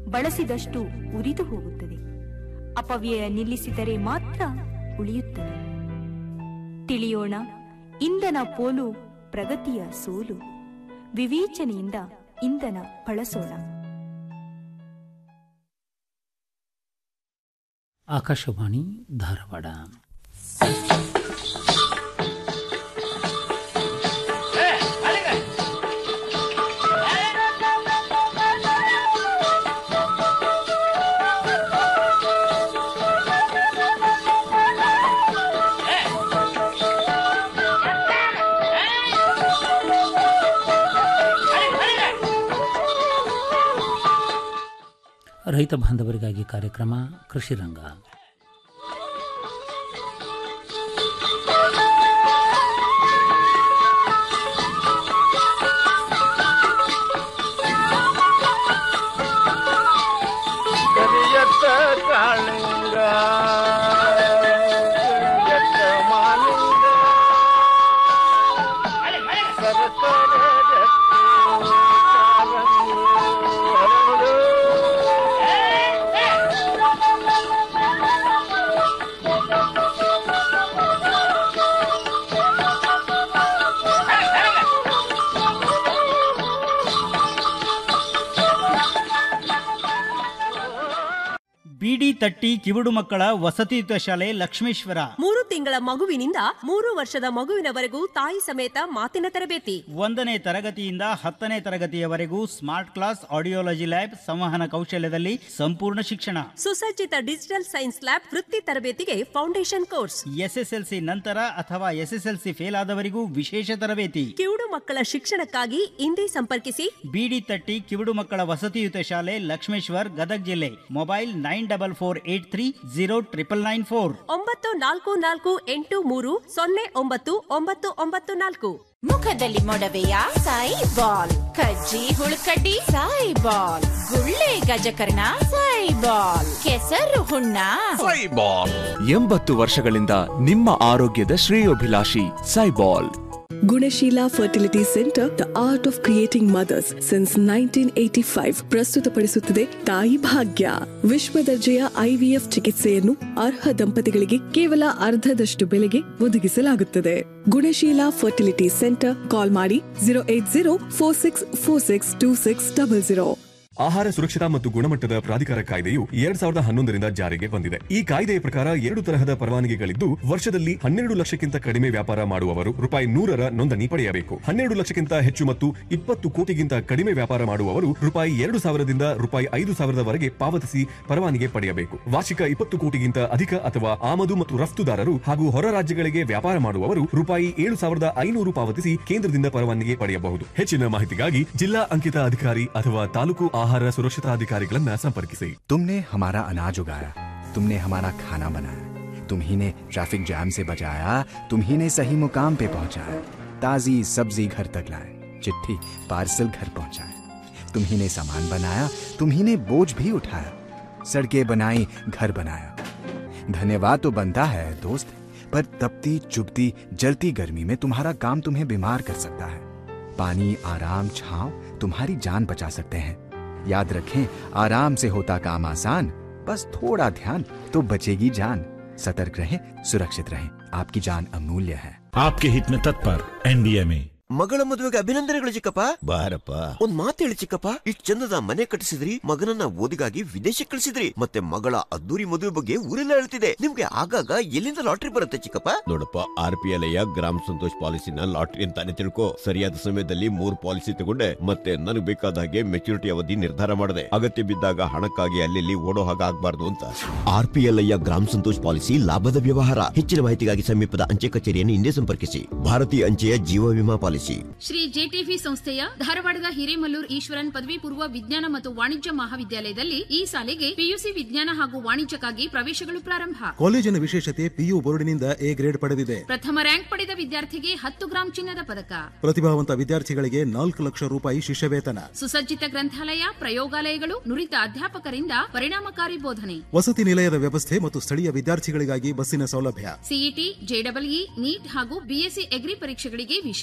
ಬಳಸಿದಷ್ಟು ಉರಿದು ಹೋಗುತ್ತದೆ ಅಪವ್ಯಯ ನಿಲ್ಲಿಸಿದರೆ ಮಾತ್ರ ಉಳಿಯುತ್ತದೆ ತಿಳಿಯೋಣ ಇಂಧನ ಪೋಲು ಪ್ರಗತಿಯ ಸೋಲು ವಿವೇಚನೆಯಿಂದ ಇಂಧನ ಬಳಸೋಣ ಆಕಾಶವಾಣಿ ಧಾರವಾಡ ರೈತ ಬಾಂಧವರಿಗಾಗಿ ಕಾರ್ಯಕ್ರಮ ಕೃಷಿ ರಂಗ ಕರಿಯತ್ತ ಕಾಳಿಂಗ ಕರಿಯತ್ತ ಮಾಲಿಂಗ ಸರಸರ ಜತ್ತಿ ಕಾಲಂಗಿ ಹರಳು. ಬಿಡಿ ತಟ್ಟಿ ಕಿವುಡು ಮಕ್ಕಳ ವಸತಿಯುತ ಶಾಲೆ ಲಕ್ಷ್ಮೇಶ್ವರ ಮೂರು ತಿಂಗಳ ಮಗುವಿನಿಂದ ಮೂರು ವರ್ಷದ ಮಗುವಿನವರೆಗೂ ತಾಯಿ ಸಮೇತ ಮಾತಿನ ತರಬೇತಿ ಒಂದನೇ ತರಗತಿಯಿಂದ ಹತ್ತನೇ ತರಗತಿಯವರೆಗೂ ಸ್ಮಾರ್ಟ್ ಕ್ಲಾಸ್ ಆಡಿಯೋಲಜಿ ಲ್ಯಾಬ್ ಸಂವಹನ ಕೌಶಲ್ಯದಲ್ಲಿ ಸಂಪೂರ್ಣ ಶಿಕ್ಷಣ ಸುಸಜ್ಜಿತ ಡಿಜಿಟಲ್ ಸೈನ್ಸ್ ಲ್ಯಾಬ್ ವೃತ್ತಿ ತರಬೇತಿಗೆ ಫೌಂಡೇಶನ್ ಕೋರ್ಸ್ ಎಸ್ಎಸ್ಎಲ್ಸಿ ನಂತರ ಅಥವಾ ಎಸ್ಎಸ್ಎಲ್ಸಿ ಫೇಲ್ ಆದವರಿಗೂ ವಿಶೇಷ ತರಬೇತಿ ಕಿವುಡು ಮಕ್ಕಳ ಶಿಕ್ಷಣಕ್ಕಾಗಿ ಇಂದೇ ಸಂಪರ್ಕಿಸಿ ಬಿಡಿ ತಟ್ಟಿ ಕಿವುಡು ಮಕ್ಕಳ ವಸತಿಯುತ ಶಾಲೆ ಲಕ್ಷ್ಮೇಶ್ವರ್ ಗದಗ್ ಜಿಲ್ಲೆ mobile nine double four eight three zero triple nine four ಒಂಬತ್ತು ನಾಲ್ಕು ನಾಲ್ಕು ಎಂಟು ಮೂರು ಸೊನ್ನೆ ಒಂಬತ್ತು ಒಂಬತ್ತು ಒಂಬತ್ತು ನಾಲ್ಕು ಮುಖದಲ್ಲಿ ಮೊಡವೆಯ ಸಾಯಿ ಬಾಲ್ ಕಜ್ಜಿ ಹುಳುಕಡ್ಡಿ ಸಾಯಿ ಬಾಲ್ ಗುಳ್ಳೆ ಗಜಕರ್ಣ ಸಾಯಿ ಬಾಲ್ ಕೆಸರು ಹುಣ್ಣ ಸೈಬಾಲ್ ಎಂಬತ್ತು ವರ್ಷಗಳಿಂದ ನಿಮ್ಮ ಆರೋಗ್ಯದ ಶ್ರೇಯೋಭಿಲಾಷಿ Saibol Gunasheela fertility centre the art of creating mothers since nineteen eighty five ಪ್ರಸ್ತುತಪಡಿಸುತ್ತದೆ ತಾಯಿ ಭಾಗ್ಯ ವಿಶ್ವ ದರ್ಜೆಯ ಐವಿಎಫ್ ಚಿಕಿತ್ಸೆಯನ್ನು ಅರ್ಹ ದಂಪತಿಗಳಿಗೆ ಕೇವಲ ಅರ್ಧದಷ್ಟು ಬೆಲೆಗೆ ಒದಗಿಸಲಾಗುತ್ತದೆ ಗುಣಶೀಲ ಫರ್ಟಿಲಿಟಿ ಸೆಂಟರ್ ಕಾಲ್ ಮಾಡಿ zero eight zero four six four six two six double zero ಆಹಾರ ಸುರಕ್ಷತಾ ಮತ್ತು ಗುಣಮಟ್ಟದ ಪ್ರಾಧಿಕಾರ ಕಾಯ್ದೆಯು ಎರಡ್ ಸಾವಿರದ ಹನ್ನೊಂದರಿಂದ ಜಾರಿಗೆ ಬಂದಿದೆ ಈ ಕಾಯ್ದೆಯ ಪ್ರಕಾರ ಎರಡು ತರಹದ ಪರವಾನಗಿಗಳಿದ್ದು ವರ್ಷದಲ್ಲಿ ಹನ್ನೆರಡು ಲಕ್ಷಕ್ಕಿಂತ ಕಡಿಮೆ ವ್ಯಾಪಾರ ಮಾಡುವವರು ರೂಪಾಯಿ ನೂರರ ನೋಂದಣಿ ಪಡೆಯಬೇಕು ಹನ್ನೆರಡು ಲಕ್ಷಕ್ಕಿಂತ ಹೆಚ್ಚು ಮತ್ತು ಇಪ್ಪತ್ತು ಕೋಟಿಗಿಂತ ಕಡಿಮೆ ವ್ಯಾಪಾರ ಮಾಡುವವರು ರೂಪಾಯಿ ಎರಡು ಸಾವಿರದಿಂದ ರೂಪಾಯಿ ಐದು ಸಾವಿರದವರೆಗೆ ಪಾವತಿಸಿ ಪರವಾನಗಿ ಪಡೆಯಬೇಕು ವಾರ್ಷಿಕ ಇಪ್ಪತ್ತು ಕೋಟಿಗಿಂತ ಅಧಿಕ ಅಥವಾ ಆಮದು ಮತ್ತು ರಫ್ತುದಾರರು ಹಾಗೂ ಹೊರ ರಾಜ್ಯಗಳಿಗೆ ವ್ಯಾಪಾರ ಮಾಡುವವರು ರೂಪಾಯಿ ಏಳು ಸಾವಿರದ ಐನೂರು ಪಾವತಿಸಿ ಕೇಂದ್ರದಿಂದ ಪರವಾನಗಿ ಪಡೆಯಬಹುದು ಹೆಚ್ಚಿನ ಮಾಹಿತಿಗಾಗಿ ಜಿಲ್ಲಾ ಅಂಕಿತ ಅಧಿಕಾರಿ ಅಥವಾ ತಾಲೂಕು ಆಹಾರ ಸುರಕ್ಷತಾ ಅಧಿಕಾರಿಗಳನ್ನ ಸಂಪರ್ಕಿಸಿ तुमने हमारा अनाज उगाया तुमने हमारा खाना बनाया तुम ही ने ट्रैफिक जैम से बचाया तुम ही ने सही मुकाम पे पहुंचाया ताजी सब्जी घर तक लाए चिट्ठी पार्सल घर पहुंचाए तुम ही ने सामान बनाया तुम ही ने बोझ भी उठाया सड़कें बनाई घर बनाया धन्यवाद तो बनता है दोस्त पर तपती चुभती जलती गर्मी में तुम्हारा काम तुम्हें बीमार कर सकता है पानी आराम छांव तुम्हारी जान बचा सकते हैं याद रखें आराम से होता काम आसान बस थोड़ा ध्यान तो बचेगी जान सतर्क रहें सुरक्षित रहें आपकी जान अमूल्य है आपके हित में तत्पर एनडीएमए ಮಗಳ ಮದುವೆಗೆ ಅಭಿನಂದನೆಗಳು ಚಿಕ್ಕಪ್ಪ ಬಾರಪ್ಪ ಒಂದ್ ಮಾತು ಹೇಳಿ ಚಿಕ್ಕಪ್ಪ ಇಷ್ಟ್ ಚಂದದ ಮನೆ ಕಟ್ಟಿಸಿದ್ರಿ ಮಗನನ್ನ ಓದಿಗಾಗಿ ವಿದೇಶಕ್ಕೆ ಕಳಿಸಿದ್ರಿ ಮತ್ತೆ ಮಗಳ ಅದ್ದೂರಿ ಮದುವೆ ಬಗ್ಗೆ ಊರೆಲ್ಲ ಹೇಳ್ತಿದೆ ನಿಮ್ಗೆ ಆಗಾಗ ಎಲ್ಲಿಂದ ಲಾಟ್ರಿ ಬರುತ್ತೆ ಚಿಕ್ಕಪ್ಪ ನೋಡಪ್ಪ ಆರ್ ಪಿ ಎಲ್ ಗ್ರಾಮ ಸಂತೋಷ್ ಪಾಲಿಸಿನ ಲಾಟ್ರಿ ಅಂತಾನೆ ತಿಳ್ಕೊ ಸರಿಯಾದ ಸಮಯದಲ್ಲಿ ಮೂರ್ ಪಾಲಿಸಿ ತಗೊಂಡೆ ಮತ್ತೆ ನನಗೆ ಬೇಕಾದ ಹಾಗೆ ಮೆಚುರಿಟಿ ಅವಧಿ ನಿರ್ಧಾರ ಮಾಡಿದೆ ಅಗತ್ಯ ಬಿದ್ದಾಗ ಹಣಕ್ಕಾಗಿ ಅಲ್ಲಿ ಓಡೋ ಹಾಗೆ ಆಗ್ಬಾರ್ದು ಅಂತ ಆರ್ ಪಿ ಎಲ್ ಗ್ರಾಮ ಸಂತೋಷ್ ಪಾಲಿಸಿ ಲಾಭದ ವ್ಯವಹಾರ ಹೆಚ್ಚಿನ ಮಾಹಿತಿಗಾಗಿ ಸಮೀಪದ ಅಂಚೆ ಕಚೇರಿಯನ್ನು ಹಿಂದೆ ಸಂಪರ್ಕಿಸಿ ಭಾರತೀಯ ಅಂಚೆಯ ಜೀವ ವಿಮಾ ಪಾಲಿಸಿ ಶ್ರೀ ಜೆಟಿವಿ ಸಂಸ್ಥೆಯ ಧಾರವಾಡದ ಹಿರೇಮಲ್ಲೂರ್ ಈಶ್ವರನ್ ಪದವಿ ಪೂರ್ವ ವಿಜ್ಞಾನ ಮತ್ತು ವಾಣಿಜ್ಯ ಮಹಾವಿದ್ಯಾಲಯದಲ್ಲಿ ಈ ಸಾಲಿಗೆ ಪಿಯುಸಿ ವಿಜ್ಞಾನ ಹಾಗೂ ವಾಣಿಜ್ಯಕ್ಕಾಗಿ ಪ್ರವೇಶಗಳು ಪ್ರಾರಂಭ ಕಾಲೇಜಿನ ವಿಶೇಷತೆ ಪಿಯು ಬೋರ್ಡಿನಿಂದ ಎ ಗ್ರೇಡ್ ಪಡೆದಿದೆ ಪ್ರಥಮ ರ್ಯಾಂಕ್ ಪಡೆದ ವಿದ್ಯಾರ್ಥಿಗೆ ಹತ್ತು ಗ್ರಾಂ ಚಿನ್ನದ ಪದಕ ಪ್ರತಿಭಾವಂತ ವಿದ್ಯಾರ್ಥಿಗಳಿಗೆ ನಾಲ್ಕು ಲಕ್ಷ ರೂಪಾಯಿ ಶಿಷ್ಯ ವೇತನ ಸುಸಜ್ಜಿತ ಗ್ರಂಥಾಲಯ ಪ್ರಯೋಗಾಲಯಗಳು ನುರಿತ ಅಧ್ಯಾಪಕರಿಂದ ಪರಿಣಾಮಕಾರಿ ಬೋಧನೆ ವಸತಿ ನಿಲಯದ ವ್ಯವಸ್ಥೆ ಮತ್ತು ಸ್ಥಳೀಯ ವಿದ್ಯಾರ್ಥಿಗಳಿಗಾಗಿ ಬಸ್ಸಿನ ಸೌಲಭ್ಯ ಸಿಇಟಿ ಜೆಡಬ್ಲ್ಇ ನೀಟ್ ಹಾಗೂ ಬಿಎಸ್ಸಿ ಎಗ್ರಿ ಪರೀಕ್ಷೆಗಳಿಗೆ ವಿಶೇಷ ತರಬೇತಿ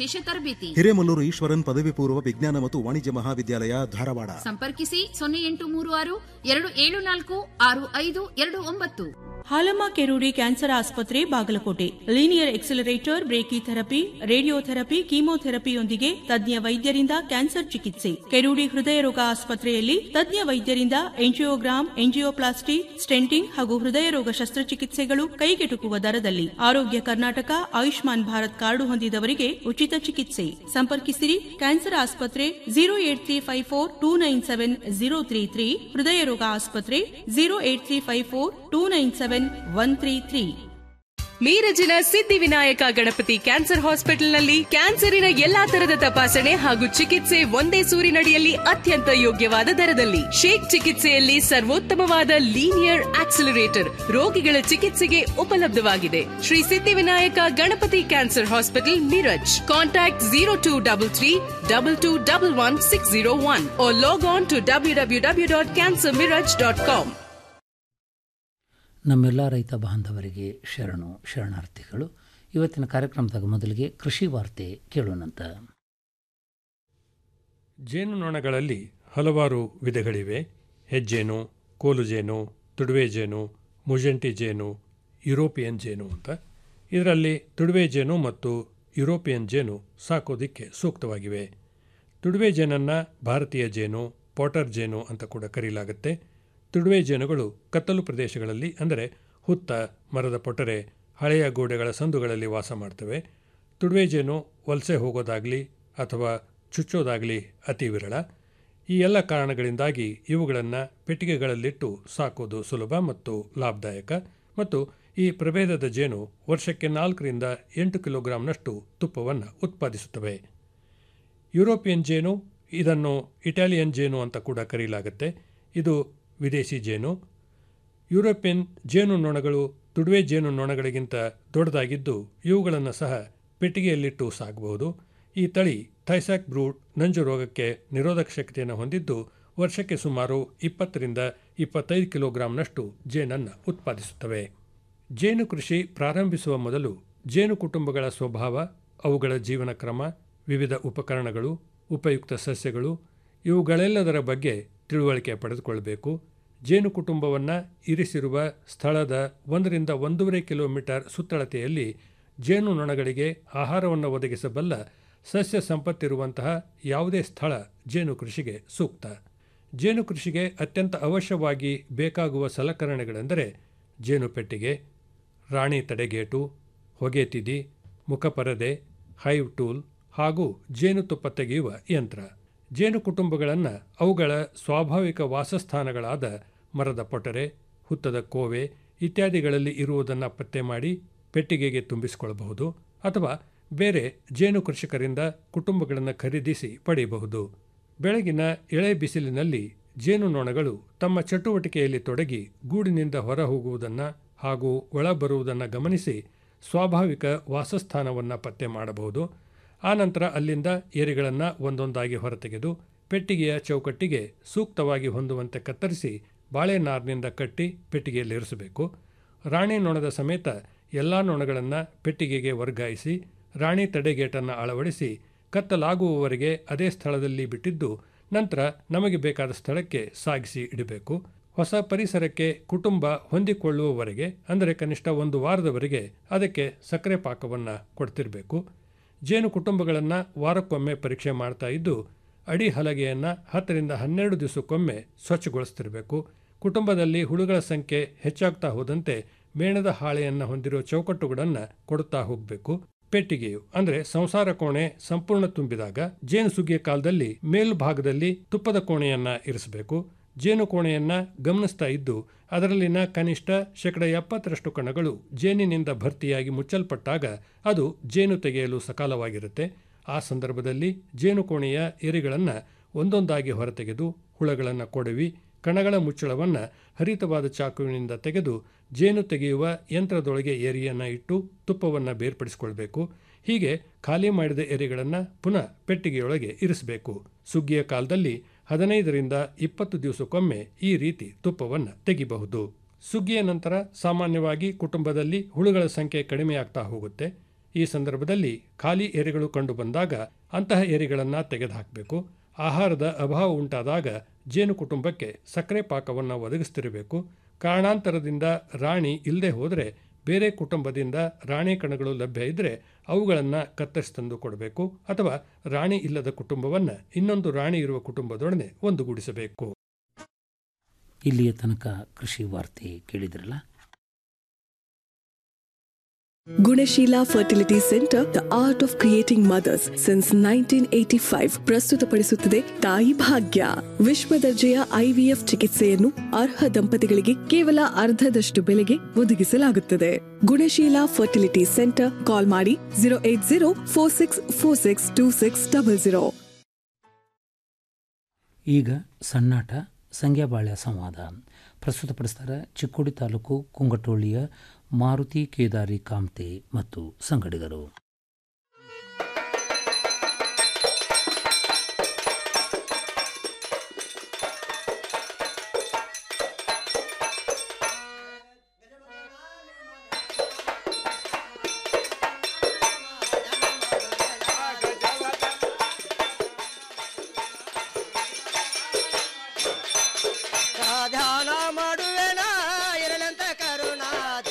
ತರಬೇತಿ ಹಿರೇಮಲ್ಲೂರು ಈಶ್ವರನ್ ಪದವಿ ಪೂರ್ವ ವಿಜ್ಞಾನ ಮತ್ತು ವಾಣಿಜ್ಯ ಮಹಾವಿದ್ಯಾಲಯ ಧಾರವಾಡ ಸಂಪರ್ಕಿಸಿ ಸೊನ್ನೆ ಎಂಟು ಮೂರು ಆರು ಎರಡು ಏಳು ನಾಲ್ಕು ಆರು ಐದು ಎರಡು ಒಂಬತ್ತು ಹಾಲಮ್ಮ ಕೆರೂಡಿ ಕ್ಯಾನ್ಸರ್ ಆಸ್ಪತ್ರೆ Bagalkote linear accelerator brachytherapy radiotherapy ಕೀಮೋಥೆರಪಿಯೊಂದಿಗೆ ತಜ್ಞ ವೈದ್ಯರಿಂದ ಕ್ಯಾನ್ಸರ್ ಚಿಕಿತ್ಸೆ ಕೆರೂಡಿ ಹೃದಯ ರೋಗ ಆಸ್ಪತ್ರೆಯಲ್ಲಿ ತಜ್ಞ ವೈದ್ಯರಿಂದ ಎಂಜಿಯೋಗ್ರಾಮ್ ಎಂಜಿಯೋಪ್ಲಾಸ್ಟಿ ಸ್ಟೆಂಟಿಂಗ್ ಹಾಗೂ ಹೃದಯ ರೋಗ ಶಸ್ತ್ರಚಿಕಿತ್ಸೆಗಳು ಕೈಗೆಟುಕುವ ದರದಲ್ಲಿ ಆರೋಗ್ಯ ಕರ್ನಾಟಕ ಆಯುಷ್ಮಾನ್ ಭಾರತ್ ಕಾರ್ಡು ಹೊಂದಿದವರಿಗೆ ಉಚಿತ ಚಿಕಿತ್ಸೆ ಸಂಪರ್ಕಿಸಿರಿ ಕ್ಯಾನ್ಸರ್ ಆಸ್ಪತ್ರೆ zero eight three five four two nine seven zero three three ಹೃದಯ ರೋಗ ಆಸ್ಪತ್ರೆ zero eight three five four two nine seven one three three ಮೀರಜಿನ ಸಿದ್ಧಿವಿನಾಯಕ ಗಣಪತಿ ಕ್ಯಾನ್ಸರ್ ಹಾಸ್ಪಿಟಲ್ನಲ್ಲಿ ಕ್ಯಾನ್ಸರಿನ ಎಲ್ಲಾ ತರದ ತಪಾಸಣೆ ಹಾಗೂ ಚಿಕಿತ್ಸೆ ಒಂದೇ ಸೂರಿನಡಿಯಲ್ಲಿ ಅತ್ಯಂತ ಯೋಗ್ಯವಾದ ದರದಲ್ಲಿ ಶೇಕ್ ಚಿಕಿತ್ಸೆಯಲ್ಲಿ ಸರ್ವೋತ್ತಮವಾದ ಲೀನಿಯರ್ ಆಕ್ಸಿಲರೇಟರ್ ರೋಗಿಗಳ ಚಿಕಿತ್ಸೆಗೆ ಉಪಲಬ್ಧವಾಗಿದೆ Shri Siddhivinayak Ganapati cancer hospital Miraj contact zero two double three double two double one six zero one log on to W W W dot cancer Miraj dot com ನಮ್ಮೆಲ್ಲ ರೈತ ಬಾಂಧವರಿಗೆ ಶರಣು ಶರಣಾರ್ಥಿಗಳು ಇವತ್ತಿನ ಕಾರ್ಯಕ್ರಮದಾಗ ಮೊದಲಿಗೆ ಕೃಷಿ ವಾರ್ತೆ ಕೇಳೋಣಂತ ಜೇನುನೊಣಗಳಲ್ಲಿ ಹಲವಾರು ವಿಧಗಳಿವೆ ಹೆಜ್ಜೇನು ಕೋಲು ಜೇನು ತುಡುವೆ ಜೇನು ಮುಜೆಂಟಿ ಜೇನು ಯುರೋಪಿಯನ್ ಜೇನು ಅಂತ ಇದರಲ್ಲಿ ತುಡುವೆ ಜೇನು ಮತ್ತು ಯುರೋಪಿಯನ್ ಜೇನು ಸಾಕೋದಿಕ್ಕೆ ಸೂಕ್ತವಾಗಿವೆ ತುಡುವೆ ಜೇನನ್ನು ಭಾರತೀಯ ಜೇನು ಪಾಟರ್ ಜೇನು ಅಂತ ಕೂಡ ಕರೆಯಲಾಗುತ್ತೆ ತುಡುವೆ ಜೇನುಗಳು ಕತ್ತಲು ಪ್ರದೇಶಗಳಲ್ಲಿ ಅಂದರೆ ಹುತ್ತ ಮರದ ಪೊಟರೆ ಹಳೆಯ ಗೋಡೆಗಳ ಸಂದುಗಳಲ್ಲಿ ವಾಸ ಮಾಡ್ತವೆ ತುಡುವೆ ಜೇನು ವಲಸೆ ಹೋಗೋದಾಗಲಿ ಅಥವಾ ಚುಚ್ಚೋದಾಗಲಿ ಅತಿ ವಿರಳ ಈ ಎಲ್ಲ ಕಾರಣಗಳಿಂದಾಗಿ ಇವುಗಳನ್ನು ಪೆಟ್ಟಿಗೆಗಳಲ್ಲಿಟ್ಟು ಸಾಕೋದು ಸುಲಭ ಮತ್ತು ಲಾಭದಾಯಕ ಮತ್ತು ಈ ಪ್ರಭೇದದ ಜೇನು ವರ್ಷಕ್ಕೆ ನಾಲ್ಕರಿಂದ ಎಂಟು ಕಿಲೋಗ್ರಾಂನಷ್ಟು ತುಪ್ಪವನ್ನು ಉತ್ಪಾದಿಸುತ್ತವೆ ಯುರೋಪಿಯನ್ ಜೇನು ಇದನ್ನು ಇಟಾಲಿಯನ್ ಜೇನು ಅಂತ ಕೂಡ ಕರೆಯಲಾಗುತ್ತೆ ಇದು ವಿದೇಶಿ ಜೇನು ಯುರೋಪಿಯನ್ ಜೇನು ನೊಣಗಳು ತುಡುವೆ ಜೇನು ನೊಣಗಳಿಗಿಂತ ದೊಡ್ಡದಾಗಿದ್ದು ಇವುಗಳನ್ನು ಸಹ ಪೆಟ್ಟಿಗೆಯಲ್ಲಿಟ್ಟು ಸಾಕಬಹುದು ಈ ತಳಿ ಥೈಸಾಕ್ ಬ್ರೂಡ್ ನಂಜು ರೋಗಕ್ಕೆ ನಿರೋಧಕ ಶಕ್ತಿಯನ್ನು ಹೊಂದಿದ್ದು ವರ್ಷಕ್ಕೆ ಸುಮಾರು ಇಪ್ಪತ್ತರಿಂದ ಇಪ್ಪತ್ತೈದು ಕಿಲೋಗ್ರಾಂನಷ್ಟು ಜೇನನ್ನು ಉತ್ಪಾದಿಸುತ್ತವೆ ಜೇನು ಕೃಷಿ ಪ್ರಾರಂಭಿಸುವ ಮೊದಲು ಜೇನು ಕುಟುಂಬಗಳ ಸ್ವಭಾವ ಅವುಗಳ ಜೀವನ ಕ್ರಮ ವಿವಿಧ ಉಪಕರಣಗಳು ಉಪಯುಕ್ತ ಸಸ್ಯಗಳು ಇವುಗಳೆಲ್ಲದರ ಬಗ್ಗೆ ತಿಳುವಳಿಕೆ ಪಡೆದುಕೊಳ್ಳಬೇಕು ಜೇನು ಕುಟುಂಬವನ್ನು ಇರಿಸಿರುವ ಸ್ಥಳದ ಒಂದರಿಂದ ಒಂದೂವರೆ ಕಿಲೋಮೀಟರ್ ಸುತ್ತಳತೆಯಲ್ಲಿ ಜೇನು ನೊಣಗಳಿಗೆ ಆಹಾರವನ್ನು ಒದಗಿಸಬಲ್ಲ ಸಸ್ಯ ಸಂಪತ್ತಿರುವಂತಹ ಯಾವುದೇ ಸ್ಥಳ ಜೇನು ಕೃಷಿಗೆ ಸೂಕ್ತ ಜೇನು ಕೃಷಿಗೆ ಅತ್ಯಂತ ಅವಶ್ಯವಾಗಿ ಬೇಕಾಗುವ ಸಲಕರಣೆಗಳೆಂದರೆ ಜೇನು ಪೆಟ್ಟಿಗೆ ರಾಣಿ ತಡೆಗೇಟು ಹೊಗೆ ತಿದಿ ಮುಖಪರದೆ ಹೈವ್ ಟೂಲ್ ಹಾಗೂ ಜೇನುತುಪ್ಪ ತೆಗೆಯುವ ಯಂತ್ರ ಜೇನು ಕುಟುಂಬಗಳನ್ನು ಅವುಗಳ ಸ್ವಾಭಾವಿಕ ವಾಸಸ್ಥಾನಗಳಾದ ಮರದ ಪೊಟರೆ ಹುತ್ತದ ಕೋವೆ ಇತ್ಯಾದಿಗಳಲ್ಲಿ ಇರುವುದನ್ನು ಪತ್ತೆ ಮಾಡಿ ಪೆಟ್ಟಿಗೆಗೆ ತುಂಬಿಸಿಕೊಳ್ಳಬಹುದು ಅಥವಾ ಬೇರೆ ಜೇನು ಕೃಷಿಕರಿಂದ ಕುಟುಂಬಗಳನ್ನು ಖರೀದಿಸಿ ಪಡೆಯಬಹುದು ಬೆಳಗಿನ ಎಳೆ ಬಿಸಿಲಿನಲ್ಲಿ ಜೇನು ನೊಣಗಳು ತಮ್ಮ ಚಟುವಟಿಕೆಯಲ್ಲಿ ತೊಡಗಿ ಗೂಡಿನಿಂದ ಹೊರ ಹೋಗುವುದನ್ನು ಹಾಗೂ ಒಳ ಬರುವುದನ್ನು ಗಮನಿಸಿ ಸ್ವಾಭಾವಿಕ ವಾಸಸ್ಥಾನವನ್ನು ಪತ್ತೆ ಮಾಡಬಹುದು ಆನಂತರ ಅಲ್ಲಿಂದ ಏರಿಗಳನ್ನು ಒಂದೊಂದಾಗಿ ಹೊರತೆಗೆದು ಪೆಟ್ಟಿಗೆಯ ಚೌಕಟ್ಟಿಗೆ ಸೂಕ್ತವಾಗಿ ಹೊಂದುವಂತೆ ಕತ್ತರಿಸಿ ಬಾಳೆನಾರಿನಿಂದ ಕಟ್ಟಿ ಪೆಟ್ಟಿಗೆಯಲ್ಲಿರಿಸಬೇಕು ರಾಣಿ ನೊಣದ ಸಮೇತ ಎಲ್ಲ ನೊಣಗಳನ್ನು ಪೆಟ್ಟಿಗೆಗೆ ವರ್ಗಾಯಿಸಿ ರಾಣಿ ತಡೆಗೇಟನ್ನು ಅಳವಡಿಸಿ ಕತ್ತಲಾಗುವವರೆಗೆ ಅದೇ ಸ್ಥಳದಲ್ಲಿ ಬಿಟ್ಟಿದ್ದು ನಂತರ ನಮಗೆ ಬೇಕಾದ ಸ್ಥಳಕ್ಕೆ ಸಾಗಿಸಿ ಇಡಬೇಕು ಹೊಸ ಪರಿಸರಕ್ಕೆ ಕುಟುಂಬ ಹೊಂದಿಕೊಳ್ಳುವವರೆಗೆ ಅಂದರೆ ಕನಿಷ್ಠ ಒಂದು ವಾರದವರೆಗೆ ಅದಕ್ಕೆ ಸಕ್ಕರೆ ಪಾಕವನ್ನು ಕೊಡ್ತಿರಬೇಕು ಜೇನು ಕುಟುಂಬಗಳನ್ನು ವಾರಕ್ಕೊಮ್ಮೆ ಪರೀಕ್ಷೆ ಮಾಡ್ತಾ ಇದ್ದು ಅಡಿ ಹಲಗೆಯನ್ನು ಹತ್ತರಿಂದ ಹನ್ನೆರಡು ದಿವಸಕ್ಕೊಮ್ಮೆ ಸ್ವಚ್ಛಗೊಳಿಸ್ತಿರಬೇಕು ಕುಟುಂಬದಲ್ಲಿ ಹುಳುಗಳ ಸಂಖ್ಯೆ ಹೆಚ್ಚಾಗ್ತಾ ಹೋದಂತೆ ಮೇಣದ ಹಾಳೆಯನ್ನು ಹೊಂದಿರೋ ಚೌಕಟ್ಟುಗಳನ್ನು ಕೊಡುತ್ತಾ ಹೋಗಬೇಕು ಪೆಟ್ಟಿಗೆಯು ಅಂದರೆ ಸಂಸಾರ ಕೋಣೆ ಸಂಪೂರ್ಣ ತುಂಬಿದಾಗ ಜೇನು ಸುಗ್ಗಿಯ ಕಾಲದಲ್ಲಿ ಮೇಲ್ಭಾಗದಲ್ಲಿ ತುಪ್ಪದ ಕೋಣೆಯನ್ನ ಇರಿಸಬೇಕು ಜೇನು ಕೋಣೆಯನ್ನ ಗಮನಿಸ್ತಾ ಇದ್ದು ಅದರಲ್ಲಿನ ಕನಿಷ್ಠ ಶೇಕಡ ಎಪ್ಪತ್ತರಷ್ಟು ಕಣಗಳು ಜೇನಿನಿಂದ ಭರ್ತಿಯಾಗಿ ಮುಚ್ಚಲ್ಪಟ್ಟಾಗ ಅದು ಜೇನು ತೆಗೆಯಲು ಸಕಾಲವಾಗಿರುತ್ತೆ ಆ ಸಂದರ್ಭದಲ್ಲಿ ಜೇನು ಕೋಣೆಯ ಎರಿಗಳನ್ನು ಒಂದೊಂದಾಗಿ ಹೊರತೆಗೆದು ಹುಳಗಳನ್ನು ಕೊಡವಿ ಕಣಗಳ ಮುಚ್ಚಳವನ್ನು ಹರಿತವಾದ ಚಾಕುವಿನಿಂದ ತೆಗೆದು ಜೇನು ತೆಗೆಯುವ ಯಂತ್ರದೊಳಗೆ ಏರಿಯನ್ನು ಇಟ್ಟು ತುಪ್ಪವನ್ನು ಬೇರ್ಪಡಿಸಿಕೊಳ್ಬೇಕು ಹೀಗೆ ಖಾಲಿ ಮಾಡಿದ ಎರೆಗಳನ್ನು ಪುನಃ ಪೆಟ್ಟಿಗೆಯೊಳಗೆ ಇರಿಸಬೇಕು ಸುಗ್ಗಿಯ ಕಾಲದಲ್ಲಿ ಹದಿನೈದರಿಂದ ಇಪ್ಪತ್ತು ದಿವಸಕ್ಕೊಮ್ಮೆ ಈ ರೀತಿ ತುಪ್ಪವನ್ನು ತೆಗಿಬಹುದು ಸುಗ್ಗಿಯ ನಂತರ ಸಾಮಾನ್ಯವಾಗಿ ಕುಟುಂಬದಲ್ಲಿ ಹುಳುಗಳ ಸಂಖ್ಯೆ ಕಡಿಮೆಯಾಗ್ತಾ ಹೋಗುತ್ತೆ ಈ ಸಂದರ್ಭದಲ್ಲಿ ಖಾಲಿ ಏರಿಗಳು ಕಂಡು ಬಂದಾಗ ಅಂತಹ ಏರಿಗಳನ್ನು ತೆಗೆದುಹಾಕಬೇಕು ಆಹಾರದ ಅಭಾವ ಉಂಟಾದಾಗ ಜೇನು ಕುಟುಂಬಕ್ಕೆ ಸಕ್ಕರೆ ಪಾಕವನ್ನು ಒದಗಿಸ್ತಿರಬೇಕು ಕಾರಣಾಂತರದಿಂದ ರಾಣಿ ಇಲ್ಲದೆ ಹೋದರೆ ಬೇರೆ ಕುಟುಂಬದಿಂದ ರಾಣಿ ಕಣಗಳು ಲಭ್ಯ ಇದ್ದರೆ ಅವುಗಳನ್ನು ಕತ್ತರಿಸಿ ತಂದು ಕೊಡಬೇಕು ಅಥವಾ ರಾಣಿ ಇಲ್ಲದ ಕುಟುಂಬವನ್ನು ಇನ್ನೊಂದು ರಾಣಿ ಇರುವ ಕುಟುಂಬದೊಡನೆ ಒಂದುಗೂಡಿಸಬೇಕು ಇಲ್ಲಿಯ ತನಕ ಕೃಷಿ ವಾರ್ತೆ ಕೇಳಿದ್ರಲ್ಲ Gunasheela fertility centre the art of creating mothers since nineteen eighty five ಪ್ರಸ್ತುತಪಡಿಸುತ್ತದೆ ತಾಯಿ ಭಾಗ್ಯ ವಿಶ್ವ ದರ್ಜೆಯ ಐವಿಎಫ್ ಚಿಕಿತ್ಸೆಯನ್ನು ಅರ್ಹ ದಂಪತಿಗಳಿಗೆ ಕೇವಲ ಅರ್ಧದಷ್ಟು ಬೆಲೆಗೆ ಒದಗಿಸಲಾಗುತ್ತದೆ ಗುಣಶೀಲ ಫರ್ಟಿಲಿಟಿ ಸೆಂಟರ್ ಕಾಲ್ ಮಾಡಿ zero eight zero four six four six two six double zero ಈಗ ಸಣ್ಣಾಟ ಸಂಗ್ಯಾಬಾಳ್ಯ ಸಂವಾದ ಪ್ರಸ್ತುತಪಡಿಸ್ತಾರೆ ಚಿಕ್ಕೋಡಿ ತಾಲೂಕು ಕುಂಗಟೋಳಿಯ ಮಾರುತಿ ಕೇದಾರಿ ಕಾಮ್ತೆ ಮತ್ತು ಸಂಗಡಿಗರು ಧ್ಯಾನ ಮಾಡುವೆನ ಇರಲಂತ ಕರುಣಾದ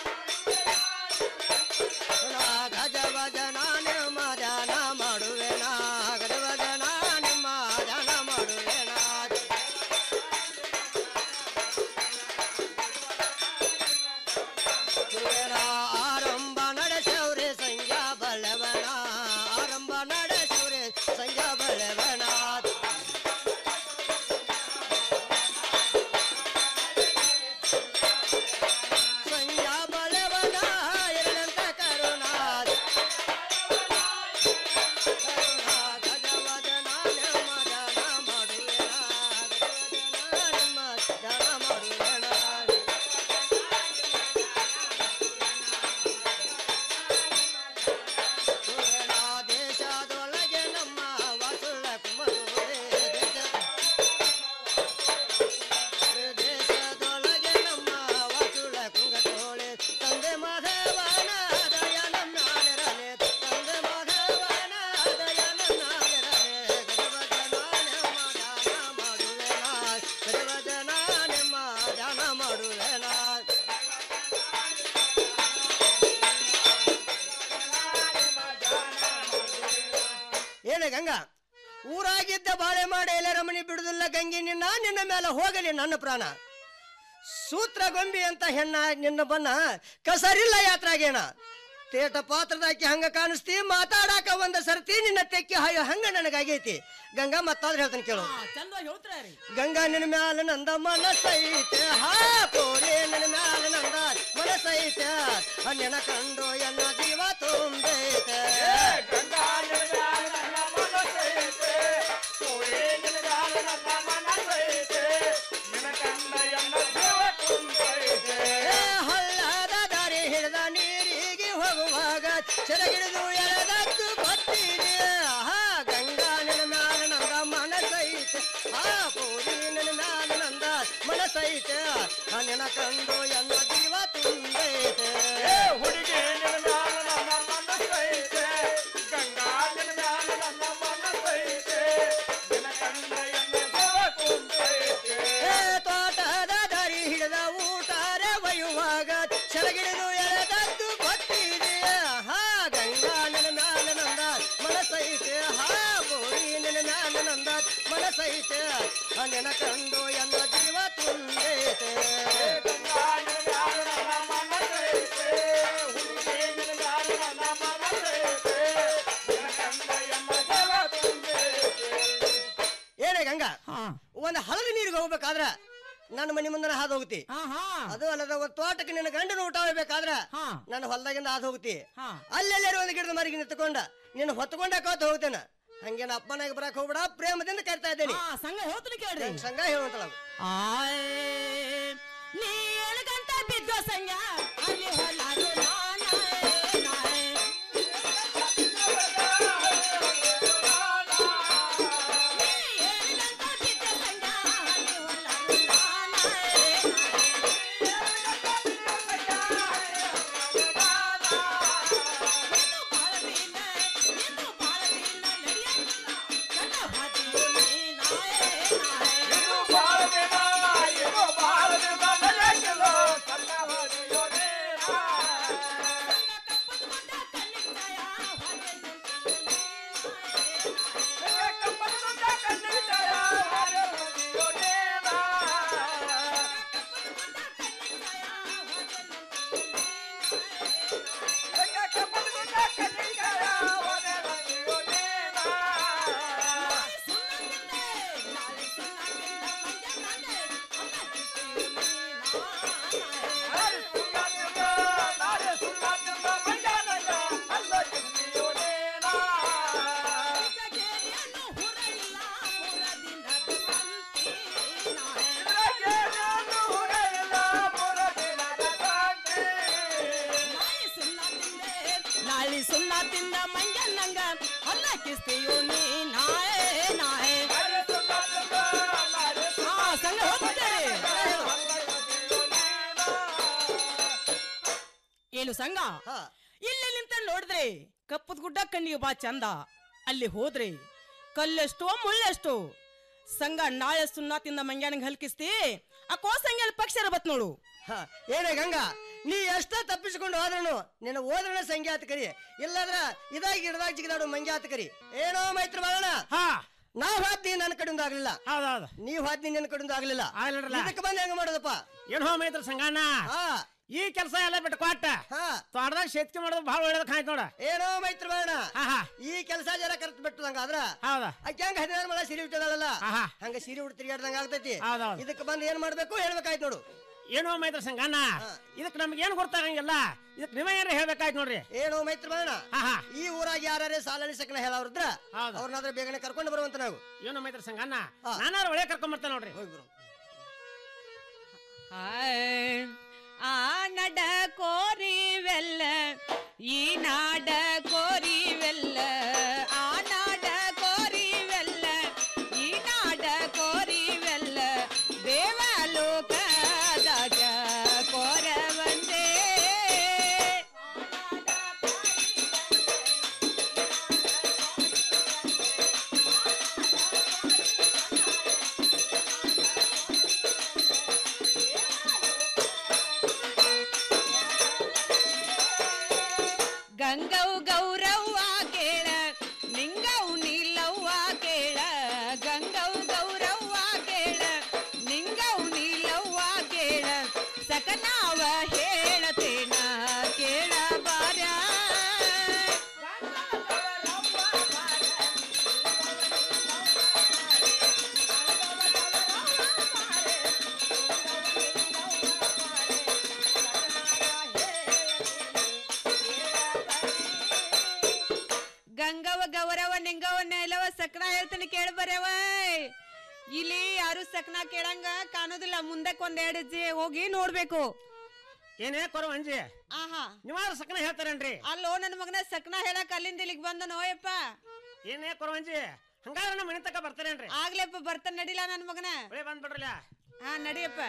ಗಜವಜನ ನಿಮ್ಮ ಧ್ಯಾನ ಮಾಡುವೆನ ಗಜವಜನ ನಿಮ್ಮ ಧ್ಯಾನ ಮಾಡುವೆನ ಗುರುವಿನ ಆರಂಭ ನಡೆಸವ್ರೆ ಸಂಜಾ ಬಲ್ಲವನ ಆರಂಭ ನಡೆಸವ್ರೆ ಸಂಜಾ ಬಲ್ಲವನ ಸಂಜಾ ಬಲವನ ಇರಲಂತ ಕರುಣಾದ ಗಜವದನ ನಿಮ್ಮ ಧ್ಯಾನ ಮಾಡುವೆನ ಗಜವದನ ನಿಮ್ಮ ಧ್ಯಾನ ಮಾಡುವೆನ ದೇಶದೊಳಗೆ ನಮ್ಮ ವಸುಳ ಕುಮರುವೆ ದೇಶದೊಳಗೆ ನಮ್ಮ ವಸುಳ ಕುಂಗಟೋಳೆ ತಂದೆ ಮಾಧವನ ದಯ ನನ್ನ ನೆರನೆ ತಂದೆ ಮಾಧವನ ದಯ ನನ್ನ ನೆರನೆ ಗಜವದನ ನಿಮ್ಮ ಧ್ಯಾನ ಮಾಡುವೆನ ಗಜವದನ ನಿಮ್ಮ ಧ್ಯಾನ ಮಾಡುವೆನ ಏನೇ ಗಂಗಾ ಊರಾಗಿದ್ದ ಬಾಳೆ ಮಾಡಿ ರಮಣಿ ಬಿಡುದಿಲ್ಲ ಗಂಗಿ ನಿನ್ನ ನಿನ್ನ ಮೇಲೆ ಹೋಗಲಿ ನನ್ನ ಪ್ರಾಣ ಸೂತ್ರ ಗೊಂಬಿ ಅಂತ ಹೆಣ್ಣ ನಿನ್ನ ಬನ್ನ ಕಸರಿಲ್ಲ ಯಾತ್ರಾಗೇಣ ತೇಟ ಪಾತ್ರದಾಕಿ ಹಂಗ ಕಾಣಿಸ್ತಿ ಮಾತಾಡಾಕ ಒಂದ ಸರ್ತಿ ನಿನ್ನ ತೆಕ್ಕಿ ಹಾಯೋ ಹಂಗ ನನಗಾಗೈತಿ ಗಂಗಾ ಮತ್ತಾದ್ರೆ ಹೇಳ್ತಾನೆ ಕೇಳು ಗಂಗಾ ನಿನ್ನ ಮ್ಯಾಲ ನಂದ ಮನಸ್ಸೈತೆ ಹಾ ಪೋರಿ ನನ್ನ ಮ್ಯಾಲ ನಂದ ಮನಸ್ಸೈತೆ ಹಣ್ಣಿನ ಕಂಡು ಎನ್ನ ಜೀವ ತುಂಬೈತೆ ಗಂಗಾ ನಿನ್ನ ಮ್ಯಾಲ ನನ್ನ ಮನಸ್ಸೈತೆ ಪೋರಿ ನಿನ್ನ ಮ್ಯಾಲ ನನ್ನ ಮನಸ್ಸೈತೆ ನಿನ್ನ ಕಂಡ ಎನ್ನ ಜೀವ ತುಂಬೈತೆ ಹಳ್ಳದ ದಾರಿ ಹಿಡಿದ ನೀರಿಗೆ ಹೋಗುವಾಗ ಸೆರಗಿಡಿದು ಎಳೆದದ್ದು ಗೊತ್ತಿದೆ ಹಾ ಗಂಗಾ ನಿನ್ನ ಮ್ಯಾಲ ನಂದ ಮನಸ್ಸೈತೆ ಹಾ ಪೂರಿ ನಿನ್ನ ಮ್ಯಾಲ ನಂದ ಮನಸ್ಸೈತೆ ನಿನ್ನ ಕಂಡು ಎನ್ನ ಜೀವ ತುಂಬೈತೆ ಹುಡುಗಿ ನಿನ್ನ ಮ್ಯಾಲ ನನ್ನ ಮನಸ್ಸೈತೆ ಗಂಗಾ ನಿನ್ನ ಮ್ಯಾಲ ನನ್ನ ಮನಸ್ಸೈತೆ ನಿನ್ನ ಕಂಡ ಎನ್ನ ಜೀವ ತುಂಬೈತೆ ತೋಟದ ದಾರಿ ಹಿಡಿದ ಊಟಾರೆ ಒಯ್ಯುವಾಗ ಸೆರಗಿಡಿದು ಎಳೆದದ್ದು ಗೊತ್ತಿದೆ ಹಾ ಗಂಗಾ ನಿನ್ನ ಮ್ಯಾಲ ನಂದ ಮನಸ್ಸೈತೆ ಹಾ ಬೋರಿ ನಿನ್ನ ಮ್ಯಾಲ ನಂದ ಮನಸ್ಸೈತೆ ನಿನ್ನ ಕಂಡು ಎನ್ನ ಜೀವ ತುಂಬೈತೆ ಏನೇ ಗಂಗಾ ಒಂದು ಹಳದಿ ನೀರಿಗೆ ಹೋಗ್ಬೇಕಾದ್ರ ನನ್ನ ಮನೆ ಮುಂದೆ ಹಾದು ಹೋಗ್ತಿ ಅದು ಅಲ್ಲದ ಒಂದು ತೋಟಕ್ಕೆ ನಿನ್ನ ಗಂಡನ ಊಟ ಹೋಗ್ಬೇಕಾದ್ರ ನನ್ನ ಹೊಲದಾಗಿಂದ ಹಾದು ಹೋಗ್ತಿ ಅಲ್ಲೆಲ್ಲರೂ ಒಂದು ಗಿಡದ ಮರಿಗೆ ನಿಂತ್ಕೊಂಡ ನಿನ್ನ ಹೊತ್ಕೊಂಡ ಕಾತ ಹೋಗ್ತೇನೆ ಹಂಗೇನ ಅಪ್ಪನಾಗ ಬರಕ್ ಹೋಗ್ಬೇಡ ಪ್ರೇಮದಿಂದ ಕರಿತಾ ಇದ್ದೇನೆ ಸಂಘ ಹೇಳ್ತೀನಿ ಕೇಳ್ರಿ ಸಂಘ ಹೇಳುವಂತಳ ಆಯ್ ನೀ ಎಳಗಂತ ಬಿದ್ದ ಸಂಗ ಅಲ್ಲಿ ಹೊಲಾದು ಬಯಲು ಸಂಘ ಇಲ್ಲಿ ನಿಂತ ನೋಡಿದ್ರೆ ಕಪ್ಪದ ಗುಡ್ಡ ಕಣ್ಣಿಗೆ ಬಾ ಚಂದ ಅಲ್ಲಿ ಹೋದ್ರೆ ಕಲ್ಲೆಷ್ಟು ಮುಳ್ಳೆಷ್ಟು ಸಂಘ ನಾಳೆ ಸುನ್ನಾತಿಂದ ಮಂಗ್ಯಾನಿಗೆ ಹಲ್ಕಿಸ್ತಿ ಆ ಕೋಸಂಗೆಲ್ ಪಕ್ಷರ ಬತ್ ನೋಡು ಏನೇ ಗಂಗಾ ನೀ ಎಷ್ಟ ತಪ್ಪಿಸಿಕೊಂಡು ಹೋದ್ರನು ನಿನ್ನ ಓದ್ರನ ಸಂಖ್ಯಾತ ಕರಿ ಇಲ್ಲದ್ರ ಇದಾಗಿ ಗಿಡದಾಗ ಜಿಗಿದಾಡು ಮಂಗ್ಯಾತ ಕರಿ ಏನೋ ಮೈತ್ರ ಬಾಳಣ ನಾ ಹಾದ್ನಿ ನನ್ನ ಕಡೆಯಿಂದ ಆಗ್ಲಿಲ್ಲ ಹೌದೌದು ನೀವ್ ಹಾದ್ನಿ ನನ್ನ ಕಡೆಯಿಂದ ಆಗ್ಲಿಲ್ಲ ಆಗ್ಲಿಲ್ಲ. ಇದಕ್ಕೆ ಬಂದ್ ಹೆಂಗ ಮಾಡೋದಪ್ಪ ಏನ್ ಹೋಮ ಐತ್ರ ಸಂಗಣ್ಣ ಈ ಕೆಲಸ ಎಲ್ಲ ಬಿಟ್ಟು ಕೊಟ್ಟ ತೋಟದಾಗ ಶೇತಿಗೆ ಮಾಡೋದು ಬಹಳ ಒಳ್ಳೇದ ಕಾಯ್ತು ನೋಡ ಏನೋ ಮೈತ್ರ ಬಾಳಣ ಈ ಕೆಲಸ ಜರ ಕರ್ತ್ ಬಿಟ್ಟು ನಂಗ ಆದ್ರ ಹೌದಾ ಅಕ್ಕಿ ಹಂಗ ಹದಿನಾರು ಮಳ ಸೀರೆ ಉಟ್ಟದಲ್ಲ ಹಂಗ ಸೀರೆ ಉಟ್ಟು ತಿರ್ಗಾಡ್ದಂಗ ಆಗ್ತೈತಿ ಹೌದೌದು. ಇದಕ್ಕೆ ಬಂದ್ ಏನ್ ಮಾಡ್ಬೇಕು ಹೇಳ್ಬೇಕಾಯ್ತು ನೋಡು ಏನೋ ಮೈತ್ರ ಸಂಗಣ್ಣ ಇದಕ್ಕೆ ನಮ್ಗೆ ಏನು ಗೊತ್ತಾಗಂಗಿಲ್ಲ ಇದಕ್ಕೆ ನೀವೇ ಏನಾರ ಹೇಳ್ಬೇಕಾಯ್ತು ನೋಡ್ರಿ ಏನೋ ಮೈತ್ರ ಬಾಳಣ ಈ ಊರಾಗ ಯಾರೇ ಸಾಲನಿ ಸಕಲ ಹೇಳವ್ರದ್ರ ಅವ್ರನ್ನಾದ್ರ ಬೇಗನೆ ಕರ್ಕೊಂಡು ಬರುವಂತ ನಾವು ಏನೋ ಮೈತ್ರ ಸಂಗಣ್ಣ ನಾನಾರು ಒಳ್ಳೆ ಕರ್ಕೊಂಡ್ ಬರ್ತೇನೆ ನೋಡ್ರಿ ಹಾಯ್. ಆ ನಡ ಕೋರಿವೆಲ್ಲ ಈ ನಾಡ ಕೋರಿವೆಲ್ಲ ಆ ನಾಡ ಕೋರಿವೆಲ್ಲ ಈ ನಾಡ ಕೋರಿವೆಲ್ಲ ದೇವಲೋಕದಾಗ ಕೋರವಂದೇ ಗಂಗವ್ ಗೌರವ್ವ ಕೇಳ ನಿಂಗವ್ ನೀಲವ್ವ ಕೇಳ ಗಂಗವ್ ಗೌರವ್ವ ಕೇಳ ನಿಂಗವ್ ನೀಲವ್ವ ಕೇಳ ಸಕನಾವ ಹೇಳತೇನ ಕೇಳ ಬಾರ ಗಂಗವ ಗೌರವ ನಿಂಗವ ನೆಲವ ಸಕ್ನ ಹೇಳ್ತಾನೆ ಕೇಳ ಬರ್ಯವ ಇಲ್ಲಿ ಯಾರು ಸಕ್ನ ಕೇಳಂಗ ಕಾಣೋದಿಲ್ಲ ಮುಂದಕ್ಕೆ ಒಂದೆರಡು ಜಿ ಹೋಗಿ ನೋಡ್ಬೇಕು ಏನೇ ಕೊರವ ಅಂಜಿ ಆಹಾ ನೀವಾರು ಸಕನ ಹೇಳ್ತಾರೇನ್ರಿ ಅಲ್ಲೋ ನನ್ನ ಮಗನ ಸಕ್ನ ಹೇಳಕ್ ಅಲ್ಲಿಂದ ಇಲ್ಲಿಗೆ ಬಂದ ನೋಯಪ್ಪ ಏನೇ ಕೊರವಂಜಿ ಹಂಗಾದ್ರೆ ನಮ್ಮ ಮನೆ ತಕ ಬರ್ತಾರೇನ್ರಿ ಆಗ್ಲೇಪ್ಪ ಬರ್ತಾನ ನಡಿಲ್ಲ ನನ್ನ ಮಗನ ಒಳ್ಳೆ ಬಂದ್ಬಿಡ್ರಲ್ಲ ಹಾ ನಡಿಯಪ್ಪ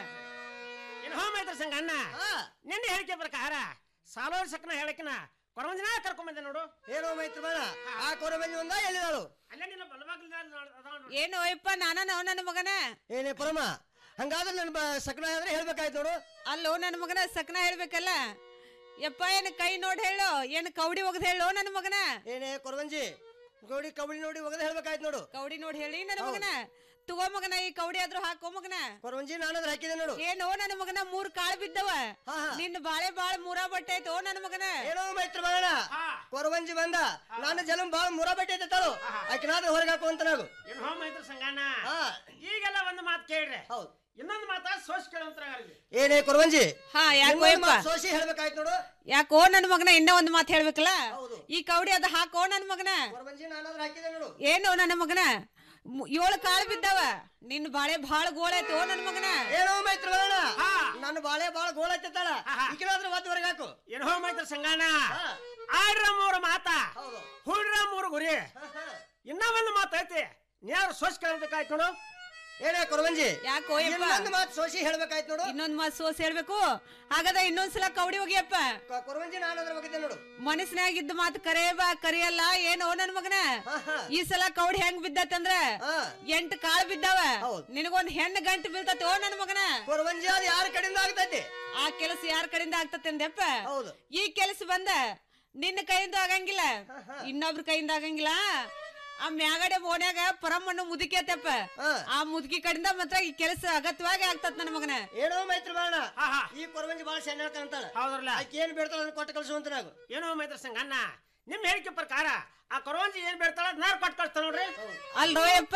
ಏನು ಹೋಮ ಐತ್ರ ಸಂಗ ಅಣ್ಣ ನಿನ್ನೆ ಹೇಳಿಕೆ ಪ್ರಕಾರ ಸಾಲೋರ್ ಸಕನ ಹೇಳಕಿನ ಕೊರವಂಜನ ಕರ್ಕೊಂಡ್ ಬಂದೆ ನೋಡು ಏನೋ ಮೈತ್ರ ಬಾಳ ಆ ಕೊರಬಂಜಿ ಒಂದ ಎಲ್ಲಿದಾಳು ಅಲ್ಲೇ ನಿನ್ನ ಬಲಬಾಗ್ಲ ಏನು ಅಯ್ಯಪ್ಪ ನಾನ ನೋ ನನ್ನ ಮಗನ ಏನೇ ಪರಮ ಹಂಗಾದ್ರೆ ನನ್ನ ಬ- ಸಕಲ ಆದ್ರೆ ಹೇಳ್ಬೇಕಾಯ್ತು ನೋಡು ಅಲ್ಲೋ ನನ್ನ ಮಗನ ಸಕ್ನ ಹೇಳ್ಬೇಕಲ್ಲ ಯಪ್ಪ ಏನ್ ಕೈ ನೋಡ್ ಹೇಳು ಏನ್ ಕೌಡಿ ಒಗದ್ ಹೇಳು ನನ್ನ ಮಗನ ಏನೇ ಕೊರವಂಜಿ ಗೌಡಿ ಕಬಳಿ ನೋಡಿ ಒಗದ ಹೇಳ್ಬೇಕಾಯ್ತು ನೋಡು ಕೌಡಿ ನೋಡಿ ಹೇಳಿ ನನ್ನ ಮಗನ ತಗೋ ಮಗನ ಈ ಕೌಡಿ ಆದ್ರೂ ಹಾಕೋ ಮಗನ ಕೊರವಂಜಿ ನಾನಾದ್ರೆ ಹಾಕಿದೆ ನೋಡು ಏನೋ ನನ್ನ ಮಗನ ಮೂರ್ ಕಾಳು ಬಿದ್ದವ ನಿನ್ನ ಬಾಳೆ ಬಾಳ ಮೂರಾ ಬಟ್ಟೆ ಐತೋ ನನ್ನ ಮಗನ ಏನೋ ಮೈತ್ರ ಬಾಳ ಕೊರವಂಜಿ ಬಂದ ನಾನು ಜಲಂ ಬಾಳ ಮುರ ಬಟ್ಟೆ ತಾಳು ಆಕಿನಾದ್ರೆ ಹೊರಗೆ ಹಾಕು ಅಂತ ನಾವು ಏನು ಹೋಮ ಐತ್ರ ಸಂಗಣ್ಣ ಈಗೆಲ್ಲ ಒಂದು ಮಾತು ಕೇಳ್ರಿ ಇನ್ನೊಂದು ಮಾತಾ ಸೋಸ್ ಕೇಳಂತ್ರ ಏನೇ ಕೊರವಂಜಿ ಹಾ ಯಾಕೋ ಇನ್ನೊಂದ್ ಯಪ್ಪ ಮಾತ್ ಸೋಸಿ ಹೇಳ್ಬೇಕಾಯ್ತು ನೋಡು ಯಾಕೋ ನನ್ನ ಮಗನ ಇನ್ನೂ ಒಂದ್ ಮಾತು ಹೇಳ್ಬೇಕಲ್ಲ ಈ ಕೌಡಿ ಅದ ಹಾಕೋ ನನ್ನ ಮಗನ ಕೊರವಂಜಿ ನಾನಾದ್ರೆ ಹಾಕಿದೆ ನೋಡು ಏನು ನನ್ನ ಮಗನ ಮು- ಏಳು ಕಾಳು ಬಿದ್ದಾವ ನಿನ್ನ ಬಾಳೆ ಬಾಳ ಗೋಳೈತೋ ನನ್ನ ಮಗನ ಏನೋ ಮೈತ್ರ ಬಾಳ ನನ್ನ ಬಾಳೆ ಬಾಳ ಗೋಳ ಹತ್ತಾಳ ಈಕಿನಾದ್ರೆ ಒದ್ದು ಹೊರಗೆ ಹಾಕು ಏನು ಹೋಮ ಐತ್ರ ಸಂಗಣ್ಣ ಆಡ್ರ ಮೂರು ಮಾತ ಹುಡ್ರ ಮೂರು ಗುರಿ ಇನ್ನ ಒಂದು ಮಾತು ಐತಿ ನೀರು ಸೋಸ್ ಕೇಳಬೇಕಾಯ್ತು ನೋಡು ಏನೇ ಕೊರವಂಜಿ ಯಾಕೋ ಯಪ್ಪ ಇನ್ನೊಂದು ಮಾತು ಸೋಸಿ ಹೇಳ್ಬೇಕಾಯ್ತು ನೋಡು ಇನ್ನೊಂದ್ ಮಾತು ಸೋಸ್ ಹೇಳ್ಬೇಕು ಹಾಗಾದ್ರೆ ಇನ್ನೊಂದ್ಸಲ ಕೌಡಿ ಹೋಗಿಯಪ್ಪ ಕ- ಕೊರವಂಜಿ ನಾನಾದ್ರೆ ಹೋಗಿದ್ದೆ ನೋಡು ಮನಸ್ಸಿನಾಗ ಇದ್ದ ಮಾತು ಕರೆ ಬಾ ಕರಿಯಲ್ಲ ಏನೋ ನನ್ ಮಗನ ಈ ಸಲ ಕೌಡಿ ಹೆಂಗ್ ಬಿದ್ದತ್ತಂದ್ರ ಎಂಟು ಕಾಳು ಬಿದ್ದಾವ ನಿನಗೊಂದ್ ಹೆಣ್ಣು ಗಂಟು ಬೀಳ್ತತಿ ಓ ನನ್ ಮಗನ ಕೊರವಂಜಿ ಅದು ಯಾರ ಕಡೆಯಿಂದ ಆಗ್ತೈತಿ ಆ ಕೆಲಸ ಯಾರ ಕಡೆಯಿಂದ ಆಗ್ತತಿ ಅಂದೆಪ್ಪ ಈ ಕೆಲಸ ಬಂದ ನಿನ್ನ ಕೈಯಿಂದ ಆಗಂಗಿಲ್ಲ ಇನ್ನೊಬ್ರ ಕೈಯಿಂದ ಆಗಂಗಿಲ್ಲ ಆ ಮ್ಯಾಗಡೆ ಬೋನ್ಯಾಗ ಪರಮಣ್ಣು ಮುದುಕಿ ಐತಪ್ಪ ಆ ಮುದುಕಿ ಕಡೆಯಿಂದ ಮಾತ್ರ ಈ ಕೆಲಸ ಅಗತ್ಯವಾಗಿ ಆಗ್ತತ್ ನನ್ನ ಮಗನ ಏನೋ ಮೈತ್ರ ಬಾಳ ಈ ಕೊರವಂಜಿ ಬಾಳ ಸಣ್ಣ ಅಂತಾಳ ಹೌದ್ರಲ್ಲ ಆಕಿ ಏನ್ ಬೇಡ್ತಾಳ ಅದನ್ನ ಕೊಟ್ಟು ಕಳ್ಸುವಂತ ನಾವು ಏನೋ ಮೈತ್ರ ಸಂಗಣ್ಣ ನಿಮ್ ಹೇಳಿಕೆ ಪ್ರಕಾರ ಆ ಕೊರವಂಜಿ ಏನ್ ಬೇಡ್ತಾಳ ನಾರ್ ಕೊಟ್ಟು ಕಳ್ಸ್ತಾಳ ನೋಡ್ರಿ ಅಲ್ರೋಯಪ್ಪ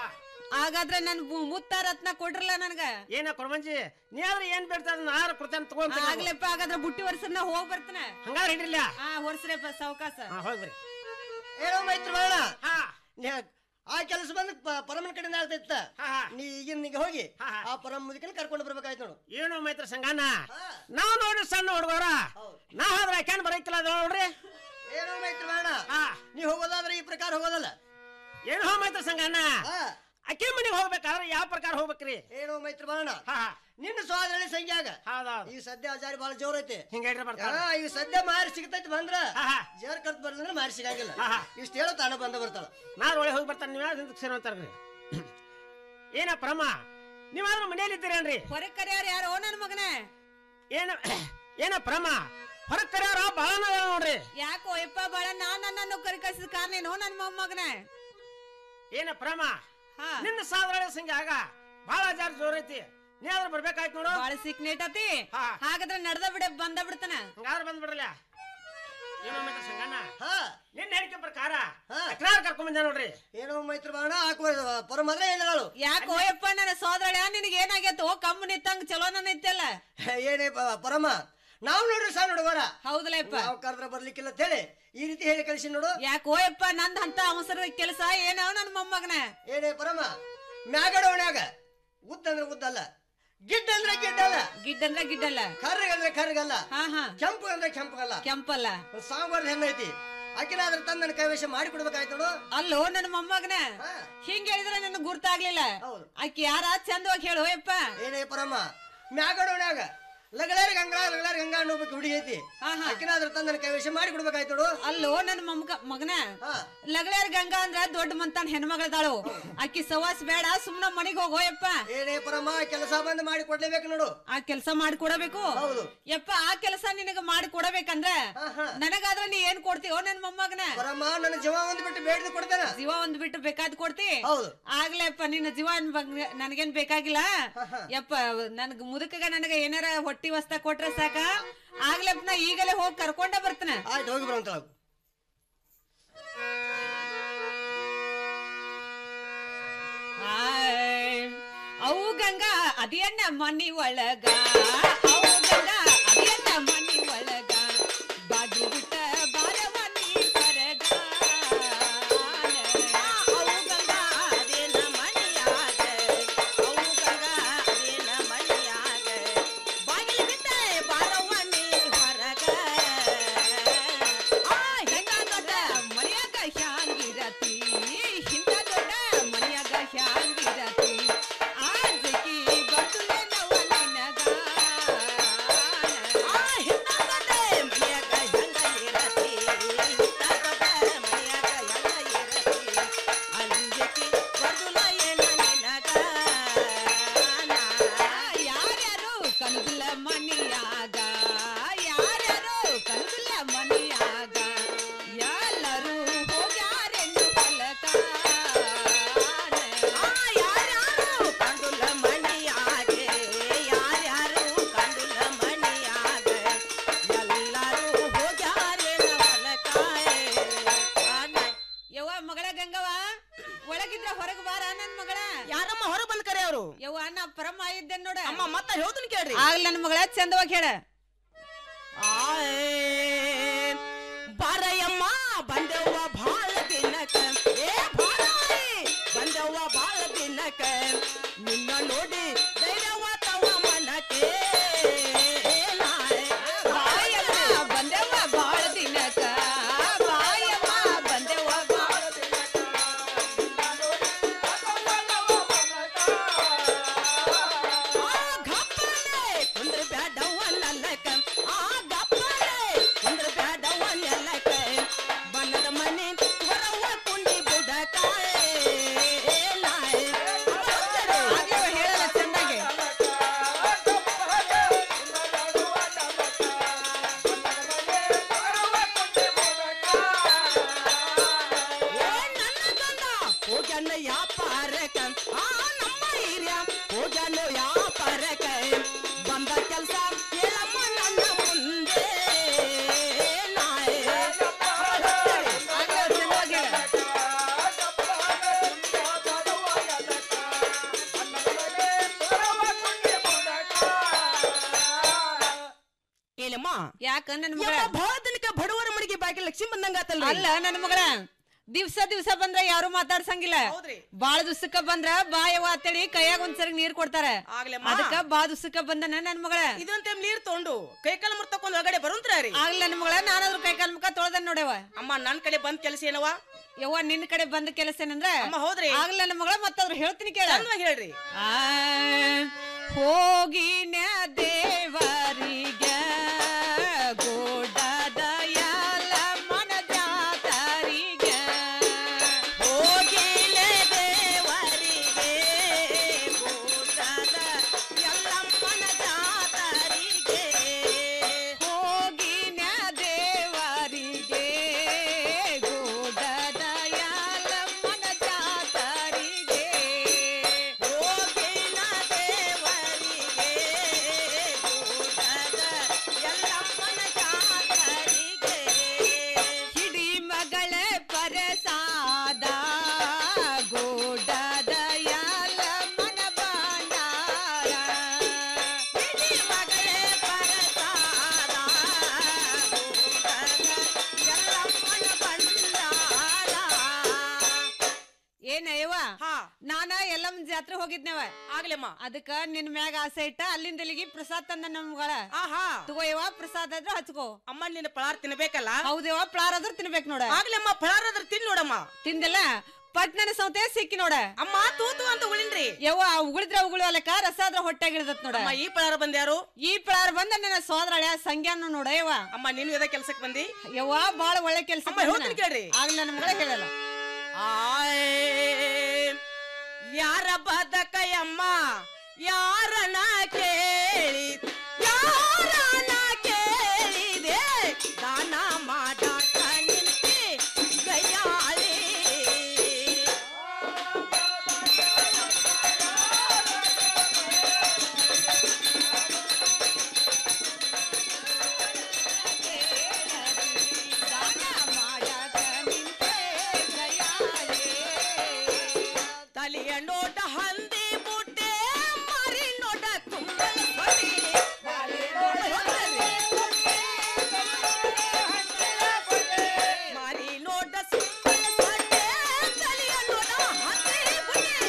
ಹಾಗಾದ್ರೆ ನನ್ ಮು- ಮುತ್ತ ರತ್ನ ಕೊಡ್ರಲ್ಲ ನನ್ಗ ಏನ ಕೊರವಂಜಿ ನೀ ಆದ್ರೆ ಏನ್ ಬೇಡ್ತಾ ಅದನ್ನ ನಾರ್ ಕೊಡ್ತೇನೆ ತಗೊಂತ ಆಗ್ಲಪ್ಪ ಹಾಗಾದ್ರೆ ಬುಟ್ಟಿ ವರ್ಷನ ಹೋಗ್ ಬರ್ತಾನೆ ಹಂಗಾದ್ರೆ ಹಿಡಿಲ್ಲ ಹಾ ಹೊರ್ಸ್ರಪ್ಪ ಸಾವಕಾಸ ಹೋಗ್ಬರಿ ಏನೋ ಮೈತ್ರ ಬಾಳ ಆ ಕೆಲಸ ಬಂದು ಪ- ಪರಮನ ಕಡೆಯಿಂದ ಆಗ್ತೈತ ನೀ ಈಗಿನ ನಿಂಗೆ ಹೋಗಿ ಆ ಪರಮ ಮುದುಕನ ಕರ್ಕೊಂಡು ಬರ್ಬೇಕಾಯ್ತು ನೋಡು ಏನೋ ಮೈತ್ರ ಸಂಗಣ್ಣ ನಾವ್ ನೋಡಿ ಸಣ್ಣ ಹುಡುಗರ ನಾ ಹೋದ್ರೆ ಯಾಕೆ ಬರಕಿಲ್ಲ ಅದು ನೋಡ್ರಿ ಏನೋ ಮೈತ್ರ ಬಾಳ ನೀ ಹೋಗೋದಾದ್ರೆ ಈ ಪ್ರಕಾರ ಹೋಗೋದಲ್ಲ ಏನು ಹೋ ಮೈತ್ರ ಸಂಗಣ್ಣ ಅಕ್ಕಿ ಮನೆಗೆ ಹೋಗ್ಬೇಕಾದ್ರೆ ಯಾವ ಪ್ರಕಾರ ಹೋಗ್ಬೇಕ್ರಿ ಏನೋ ಮೈತ್ರ ಬಾಳ ನಿನ್ನ ಸೋದರಳಿ ಸಂಖ್ಯಾಗ ಹೌದೌದು ಈಗ ಸದ್ಯ ಹಜಾರಿ ಬಹಳ ಜೋರ್ ಐತಿ ಹಿಂಗೇಟ್ರೆ ಬರ್ತಾಳೆ ಆ, ಈಗ ಸದ್ಯ ಮಾರಿ ಸಿಗ್ತೈತಿ ಬಂದ್ರ ಜೇರ್ ಕಲ್ತ್ ಬರ್ಲಿಲ್ಲ ಮಾರಿ ಸಿಗಂಗಿಲ್ಲ ಇಷ್ಟ ಹೇಳ ತಾನ ಬಂದ ಬರ್ತಾಳ ನಾರು ಒಳಗೆ ಹೋಗಿ ಬರ್ತಾನೆ ನೀವು ಯಾವ್ದು ಸೇರೋ ಅಂತಾರ್ರಿ ಏನ ಪ್ರಮ ನೀವಾದ್ರೂ ಮನೇಲಿ ಇದ್ದೀರೇನ್ರಿ ಹೊರಗ್ ಕರೆಯವ್ರ ಯಾರೋ ನನ್ ಮಗನೇ ಏನ ಏನ ಪ್ರಮ ಹೊರಗ್ ಕರೆಯವ್ರ ಬಹಳ ನೋಡ್ರಿ ಯಾಕೋ ಯಪ್ಪ ಬಾಳ ನಾನ್ ನನ್ನನ್ನು ಕರಿ ಕಳ್ಸಿದ ಕಾರಣ ನನ್ ಮೊಮ್ಮಗನೇ ಏನ ಪ್ರಮ ನಿನ್ನ ಸಾಧಾರಣ ಸಂಖ್ಯೆ ಆಗ ಬಹಳ ಜಾರ್ ಜೋರ್ ಐತಿ ನೀ ಆದ್ರೂ ಬರ್ಬೇಕಾಯ್ತು ನೋಡು ಬಾಳ ಸಿಕ್ ನೀಟತಿ ಹಾಗಾದ್ರೆ ನಡ್ದ ಬಿಡ ಬಂದ ಬಿಡ್ತಾನ ಹಂಗಾದ್ರೆ ಬಂದ್ಬಿಡ್ರಲ್ಲ ಏನೋ ಮಿತ್ರ ಸಂಗಣ್ಣ ನಿನ್ನ ಹೇಳಿಕೆ ಪ್ರಕಾರ ತಕರಾರ್ ಕರ್ಕೊಂಡ್ ಬಂದ ನೋಡ್ರಿ ಏನೋ ಮೈತ್ರ ಬಾಣ ಹಾಕುವ ಪರಮದ್ರ ಏನಾಳು ಯಾಕೋ ಯಪ್ಪ ನನ್ನ ಸೋದರಳ ನಿನಗೆ ಏನಾಗೈತೋ ಕಮ್ಮು ನಿತ್ತಂಗ್ ಚಲೋ ನನ್ನ ಇತ್ತಲ್ಲ ಏನೇ ಪ- ಪರಮ ನಾವ್ ನೋಡ್ರಿ ಸಣ್ಣ ಹುಡುಗರ ಹೌದಲ್ಲಪ್ಪ ನಾವ್ ಕರೆದ್ರ ಬರ್ಲಿಕ್ಕಿಲ್ಲ ಅಂತ ಹೇಳಿ ಈ ರೀತಿ ಹೇಳಿ ಕಳಿಸಿ ನೋಡು ಯಾಕೋ ಯಪ್ಪ ನಂದ್ ಅಂತ ಅವಸರದ ಕೆಲಸ ಏನವ ನನ್ ಮೊಮ್ಮಗನ ಏನೇ ಪರಮ ಮ್ಯಾಗಡ ಒಣ್ಯಾಗ ಉದ್ದ ಅಂದ್ರೆ ಉದ್ದಲ್ಲ ಗಿಡ್ಡ ಅಂದ್ರೆ ಗಿಡ್ಡಲ್ಲ ಗಿಡ್ಡ ಅಂದ್ರೆ ಗಿಡ್ಡಲ್ಲ ಕರ್ರಗ ಅಂದ್ರೆ ಕರ್ರಗಲ್ಲ ಹಾ ಹಾ ಕೆಂಪು ಅಂದ್ರೆ ಕೆಂಪಗಲ್ಲ ಕೆಂಪಲ್ಲ ಸಾಂಬಾರ್ ಹೆಣ್ಣೈತಿ ಆಕಿನ ಅದ್ರ ತಂದ ನನ್ನ ಕೈವೇಶ ಮಾಡಿ ಕೊಡ್ಬೇಕಾಯ್ತು ನೋಡು ಅಲ್ಲೋ ನನ್ನ ಮೊಮ್ಮಗನ ಹಿಂಗ್ ಹೇಳಿದ್ರೆ ನನಗೆ ಗುರ್ತಾಗ್ಲಿಲ್ಲ ಆಕಿ ಯಾರ ಚಂದವಾಗಿ ಹೇಳು ಯಪ್ಪ ಏನೇ ಪರಮ ಮ್ಯಾಗಡ ಒಣ್ಯಾಗ ಲಗಳಾರಿ ಗಂಗಾ ಲಗಳಾರಿ ಗಂಗಾ ಅನ್ನೋಬೇಕು ಹುಡುಗಿ ಐತಿ ಆಕಿನ ಅದ್ರ ತಂದ ನನ್ನ ಕೈವೇಶ ಮಾಡಿ ಕೊಡ್ಬೇಕಾಯ್ತು ನೋಡು ಅಲ್ಲೋ ನನ್ನ ಮೊಮ್ಮಗ ಮಗನ ಲಗಳಾರ್ ಗಂಗಾ ಅಂದ್ರ ದೊಡ್ಡ ಮಂತಾನ್ ಹೆಣ್ಮಗಳದಾಳು ಆಕಿ ಸವಾಸ್ ಬೇಡ ಸುಮ್ನ ಮನಿಗ್ ಹೋಗೋ ಯಪ್ಪ ಏನೇ ಪರಮ ಕೆಲಸ ಬಂದ್ ಮಾಡಿ ಕೊಡ್ಲೇಬೇಕು ನೋಡು ಆ ಕೆಲಸ ಮಾಡಿ ಕೊಡಬೇಕು ಯಪ್ಪ ಆ ಕೆಲಸ ನಿನಗ ಮಾಡಿ ಕೊಡಬೇಕಂದ್ರ ನನಗಾದ್ರ ನೀ ಏನ್ ಕೊಡ್ತೀವೋ ನನ್ ಮೊಮ್ಮಗನ ಪರಮ ನನ್ನ ಜೀವ ಒಂದ್ ಬಿಟ್ಟು ಬೇಡ್ದು ಕೊಡ್ತೇನ ಜೀವ ಒಂದ್ ಬಿಟ್ಟು ಬೇಕಾದ್ ಕೊಡ್ತಿ ಹೌದು ಆಗ್ಲೇಪ್ಪ ನಿನ್ನ ಜೀವ ಅನ್ ಬಗ್ಗೆ ನನಗೇನ್ ಬೇಕಾಗಿಲ್ಲ ಯಪ್ಪ ನನ್ಗ ಮುದುಕಗ ನನಗ ಏನಾರ ಹೊಟ್ಟಿ ವಸ್ತ ಕೊಟ್ರೆ ಸಾಕ ಆಗ್ಲೇಪ್ಪ ನಾ ಈಗಲೇ ಹೋಗಿ ಕರ್ಕೊಂಡ ಬರ್ತನ ಆಯ್ತು ಹೋಗಿ ಬರೋಂತ ಅವು ಗಂಗಾ ಅದೇನ ಮನಿ ಒಳಗ ಅವು ಗಂಗಾ ಅದೇನ ಮನಿ ಒಳಗ ಬಾಗಿ ಬಿಟ್ಟ ಬಾರವನಿ ಕರಗ ಅವು ಗಂಗಾ ಅದೇನ ಮನಿಯಾಗ ಅವು ಗಂಗಾ ಅದೇನ ಮನಿಯಾಗ ಬಾಗಿಲು ಬಿಟ್ಟ ಬಾರವನಿ ಹೊರಗ ಆ ಹೆಂಗ ದೊಡ್ಡ ಮನಿಯಾಗ ಹ್ಯಾಂಗಿರತಿ ಹಿಂದ ದೊಡ್ಡ ಮನಿಯಾಗ ಹ್ಯಾಂಗಿರತಿ ಆಜಕಿ ಬರ್ತುಲೆ ನವ ನಿನಗ ಆ ಹಿಂದ ದೊಡ್ಡ ಮನಿಯಾಗ ಹ್ಯಾಂಗ ಇರತಿ ಹಿಂದ ದೊಡ್ಡ ಮನಿಯಾಗ ಹ್ಯಾಂಗ ಇರತಿ ಅಂಜಕಿ ಬರ್ತುಲ ಏನ ನಿನಗ ಯಾರ್ಯಾರು ಕನಗುಲ ಮನಿಯಾಗ ಯಾರ್ಯಾರು ಕನಗುಲ ಮನಿಯಾಗ ಎಲ್ಲರೂ ಹೋಗ್ಯಾರೆಂದು ಫಲಕ ಯಾರ್ಯಾರು ಕಂಡುಲ ಮನಿಯಾಗೆ ಯಾರ್ಯಾರು ಕಂಡುಲ ಮನಿಯಾಗ ಎಲ್ಲರೂ ಹೋಗ್ಯಾರೆಂದು ಫಲಕ ಯವ್ವ ಮಗಳ ಗಂಗವ್ವ ಒಳಗಿದ್ರ ಹೊರಗೆ ಬಾರ ನನ್ ಮಗಳ ಯಾರಮ್ಮ ಹೊರ ಬಂದ್ ಕರೆ ಅವರು ಯವ್ವ ನಾ ಪರಮ ಇದ್ದೆ ನೋಡ ಅಮ್ಮ ಮತ್ತ ಹೇಳ್ತೀನಿ ಕೇಳ್ರಿ ಆಗ್ಲ ನನ್ ಮಗಳ ಚಂದವಾಗಿ ಹೇಳ ಆಯ್ ಬಾರಯ್ಯಮ್ಮ ಬಂದವ್ವ ಭಾಳ ದಿನಕ ಏ ಬಾರಾಯ್ ಬಂದವ್ವ ಭಾಳ ದಿನಕ ನಿನ್ನ ನೋಡಿ ಧೈರ್ಯವ ತವ ಮನಕ್ಕೆ ಬಾಯಮ್ಮ ಬಂದೆವ್ವ ಬಾಳ ದಿನಕ ಬಾಯಮ್ಮ ಬಂದೆವ್ವ ಬಾಳ ಕುಂದ್ರ ಬ್ಯಾಡವ್ವ ನಲ್ಲಕ ಆ ಗಪ್ಪಲೆ ಕುಂದ್ರ ಬ್ಯಾಡವ್ವ ನೆಲ್ಲಕ ಬಣ್ಣದ ಮನೆ ಹೊರವ್ವ ಕುಂಡಿ ಬುಡಕ ಹೇಳಲ್ಲ ಚಂದಾಗಿ ಹೋಗ್ಯಾನ ಯಾಪಾರಕ ಆ ನಮ್ಮ ಹಿರಿಯ ಹೋಗ್ಯಾನೋ ಯಾಪಾರಕ ಬಂದ ಕೆಲ್ಸ ಹೇಳಮ್ಮ ನನ್ನ ಮುಂದೆ ನಾಯ್ ಏಲಮ್ಮ ಯಾಕ ನನ್ ಮಗಳ ಬಹಳ ದಿನಕ್ಕ ಬಡವರ ಮಡಿಗೆ ಬಾಕಿ ಲಕ್ಷ್ಮಿ ಬಂದಂಗಾತಲ್ಲ ಅಲ್ಲ ನನ್ ಮಗಳ ದಿವ್ಸ ದಿವ್ಸ ಬಂದ್ರ ಯಾರು ಮಾತಾಡ್ಸಂಗಿಲ್ಲ ಬಾಳ ದಿವ್ಸಕ್ಕ ಬಂದ್ರ ಬಾಯವ ಅಂತೇಳಿ ಕೈಯಾಗ ಒಂದ್ಸರಿ ನೀರ್ ಕೊಡ್ತಾರ ಆಗ್ಲಮ್ಮ. ಅದಕ್ಕ ಬಾ ದಿವ್ಸಕ್ಕ ಬಂದನ ನನ್ ಮಗಳ ಇದೊಂದ್ ನೀರ್ ತಗೊಂಡು ಕೈಕಾಲ ಮುರ್ ತಕೊಂಡ್ ಹೊರಗಡೆ ಬರುಂತ್ರಿ ಆಗ್ಲ ನನ್ ಮಗಳ ನಾನಾದ್ರೂ ಕೈಕಾಲ್ ಮುಖ ತೊಳ್ದನ್ ನೋಡವ ಅಮ್ಮ ನನ್ ಕಡೆ ಬಂದ್ ಕೆಲಸ ಏನವ ಯವ್ವ ನಿನ್ ಕಡೆ ಬಂದ ಕೆಲಸ ಏನಂದ್ರ ಅಮ್ಮ ಹೌದ್ರಿ ಆಗ್ಲ ನನ್ನ ಮಗಳ ಮತ್ತಾದ್ರು ಹೇಳ್ತೀನಿ ಕೇಳ ಚಂದ್ವಾಗಿ ಹೇಳ್ರಿ ಆ ಹೋಗಿನ ದೇವರಿಗೆ ಗೋಡದ ಯಲ್ಲಮ್ಮನ ಜಾತರಿಗೆ ಹೋಗಿಲೆ ದೇವರಿಗೆ ಗೋಡದ ಯಲ್ಲಮ್ಮನ ಜಾತರಿಗೆ ಹೋಗಿನ ದೇವರಿಗೆ ಗೋಡದ ಯಲ್ಲಮ್ಮನ ಜಾತರಿಗೆ ಹೋಗಿನ ದೇವರಿಗೆ ಗೋಡದ ಯಲ್ಲಮ್ಮನ ಜಾತರಿಗೆ ಹಿಡಿ ಮಗಳ ಪರಸಾದ ಗೋಡದ ಯಲ್ಲಮ್ಮನ ಬಾಂಡಾರ ಹಿಡಿ ಮಗಳ ಪರಸಾದ ಗೋಡದ ಯಲ್ಲಮ್ಮನ ಭಂಡಾರ ಏನಯ್ಯವ ನಾನ ಎಲ್ಲಮ್ಮ ಜಾತ್ರೆ ಹೋಗಿದ್ನವ ಆಗ್ಲಮ್ಮ ಅದಕ್ಕ ನಿನ್ ಮ್ಯಾಗ ಆಸೆ ಇಟ್ಟ ಅಲ್ಲಿಂದ ಇಲ್ಲಿಗೆ ಪ್ರಸಾದ್ ತಂದ ನಮ್ಗಳ ಆಹಾ ತಗೋಯವ ಪ್ರಸಾದ್ ಆದ್ರ ಹಚ್ಕೋ ಅಮ್ಮ ನಿನ್ನ ಪಳಾರ್ ತಿನ್ಬೇಕಲ್ಲ ಹೌದೇವ ಪ್ಲಾರ್ ಆದ್ರ ತಿನ್ಬೇಕು ನೋಡ ಆಗ್ಲಮ್ಮ ಪಳಾರ್ ಆದ್ರ ತಿನ್ ನೋಡಮ್ಮ ತಿಂದಿಲ್ಲ ಪಟ್ನನ ಸೌತೆ ಸಿಕ್ಕಿ ನೋಡ ಅಮ್ಮ ತೂತು ಅಂತ ಉಳಿನ್ರಿ ಯವ್ವ ಉಗುಳಿದ್ರ ಉಗುಳು ಅಲ್ಲಕ ರಸ ಆದ್ರ ಹೊಟ್ಟೆಗೆ ಇಳ್ದತ್ ನೋಡ ಅಮ್ಮ, ಈ ಪಳಾರ ಬಂದ್ಯಾರು ಈ ಪ್ಲಾರ್ ಬಂದ ನನ್ನ ಸೋದರ ಹಳೆಯ ಸಂಜ್ಞಾನ ನೋಡ ಯವ್ವ ಅಮ್ಮ ನೀನು ಇದ ಕೆಲ್ಸಕ್ ಬಂದಿ ಯವ್ವ ಬಾಳ ಒಳ್ಳೆ ಕೆಲ್ಸ ಅಮ್ಮ, ಹೇಳ್ತೀನಿ ಕೇಳ್ರಿ. ಆಗ್ಲ ನಮ್ಗಳ ಕೇಳಲ್ಲ ಆಯ್ ಯಾರ ಬದಕಯಮ್ಮ ಯಾರನ ಕೇಳಿ ಯಾರನ ಕೇಳಿದೆ ದಾನ ಮಾಡಾಕ ನಿಂತಿ ಗಯ್ಯಾಳಿ ತಲೆಯ ನೋಟ ಹಂದಿ ಬುಟ್ಟೆ ಮರಿ ನೋಟ ಕುಂಬಳ ಹೊಡಿ. ಮರಿ ನೋಟ ಸುಂಬಳ ಸೊಟ್ಟೆ, ತಲೆಯ ನೋಟ ಹಂದಿ ಬುಟ್ಟೆ.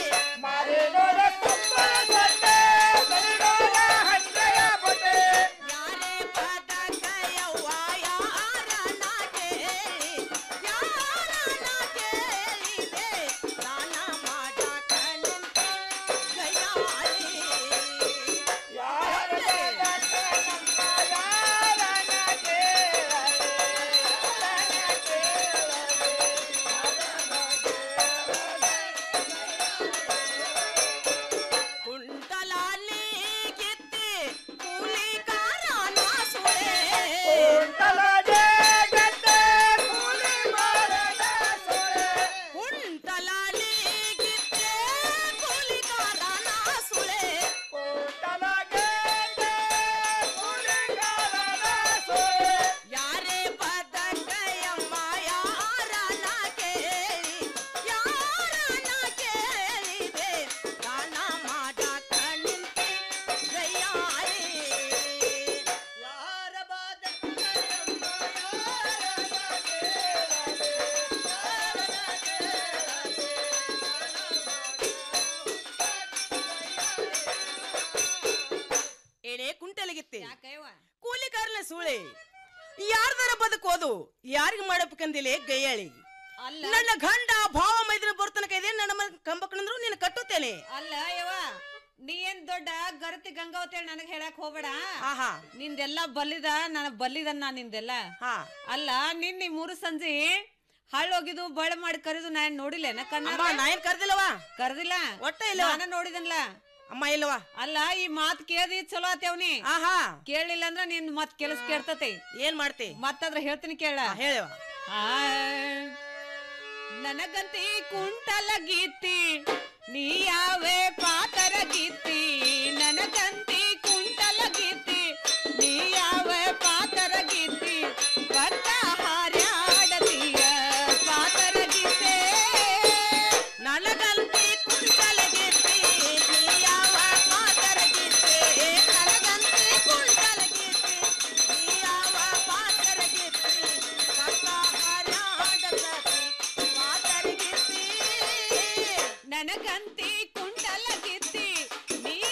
ಯಾರೇ ಬದಕಯವ್ವ ಯಾರನ ಕೇಳಿ, ಯಾರನ ಕೇಳಿದೆ, ದಾನ ಮಾಡಾಕ ನಿಂತೆ ಗಯ್ಯಾಳಿ. ಕುಂಟಲಾಲಿ ಗಿತ್ತಿ ಕೂಲಿಗಾರನ ಸುಳೆ. ಕುಂಟಲಾಲಿ ಗಿತ್ತಿ ಕೂಲಿಗಾರನ ಸುಳೆ. ಯಾರೇ ಬದಕಯಮ್ಮ ಯಾರನ ಕೇಳಿ ಯಾರನ ಕೇಳಿದೆ ದಾನ ಮಾಡಾಕ ನಿಂತೆ ಗಯ್ಯಾಳಿ. ಯಾರ ಬದಕಯಮ್ಮ ಏನೇ ಕುಂಟಲಿಗಿತ್ತೆ ಕೂಲಿಕಾರನ ಸೂಳೆ ಯಾರ್ದಾರ ಬದುಕೋದು ಯಾರಿಗ ಮಾಡಬೇಕಂದಿಲೆ ಗಯ್ಯಾಳಿ ನನ್ನ ಗಂಡ ಭಾವ ಮೈದಿನ ಬರ್ತನಕ ಇದೆ ನನ್ನ ಮನೆ ಕಂಬಕ್ಕಂದ್ರು ನೀನು ಕಟ್ಟುತ್ತೇನೆ ಅಲ್ಲ ಯವ್ವ ನೀ ಏನ್ ದೊಡ್ಡ ಗರತಿ ಗಂಗಾವತಿ ಹೇಳಿ ನನಗ್ ಹೇಳಕ್ ಹೋಗ್ಬೇಡ ಆಹಾ. ನಿಂದೆಲ್ಲ ಬಲ್ಲಿದ ನಾನು ಬಲ್ಲಿದನ್ನ ನಿಂದೆಲ್ಲ ಅಲ್ಲ ನಿನ್ನೆ ಮೂರು ಸಂಜೆ ಹಳ್ಳೋಗಿದು ಬಳ ಮಾಡಿ ಕರೆದು ನಾ ಏನ್ ನೋಡಿಲ್ಲೇನ ಕಣ್ಣ ಅಮ್ಮ, ನಾ ಏನ್ ಕರ್ದಿಲ್ಲವ್ವ? ಕರ್ದಿಲ್ಲ ಒಟ್ಟ ಇಲ್ಲವ್ವ? ನಾನು ನೋಡಿದನ್ಲ ಅಮ್ಮ ಇಲ್ಲವಾ ಅಲ್ಲ ಈ ಮಾತ್ ಕೇಳ್ದಿ ಚಲೋ ಆತೇವ್ನಿ ಆಹಾ ಕೇಳಿಲ್ಲ ಅಂದ್ರ ನಿನ್ ಮತ್ ಕೆಲಸ ಕೇಳ್ತತೆ ಏನ್ ಮಾಡ್ತಿ ಮತ್ತದ್ರ ಹೇಳ್ತೀನಿ ಕೇಳ ಹೇಳವ ನನಗಂತಿ ಕುಂಟಲ ಗೀತಿ ನೀ ಯಾವೇ ಪಾತರ ಗೀತಿ ನನಗಂತಿ ಕುಂಟಲ ಗೀತಿ ನೀ ಯಾವೇ ಪಾತರ ಗೀತಿ ಬಂದ ಹಾರ್ಯಾಡತೀಯ ಪಾತರ ಗೀತೆ ನನಗಂತಿ ಕುಂಟಲ ಗೀತಿ ನೀ ಯಾವ ಪಾತರ ಗೀತೆ ನನಗಂತಿ ಕುಂಟಲ ಗೀತಿ ನೀ ಯಾವ ಪಾತರ ಗೀತಿ ಕರ್ತ ಹರ್ಯಾಡತತಿ ಪಾತರ ಗೀತಿ ನನಗಂತಿ ಕುಂಟಲ ಗೀತಿ ನೀ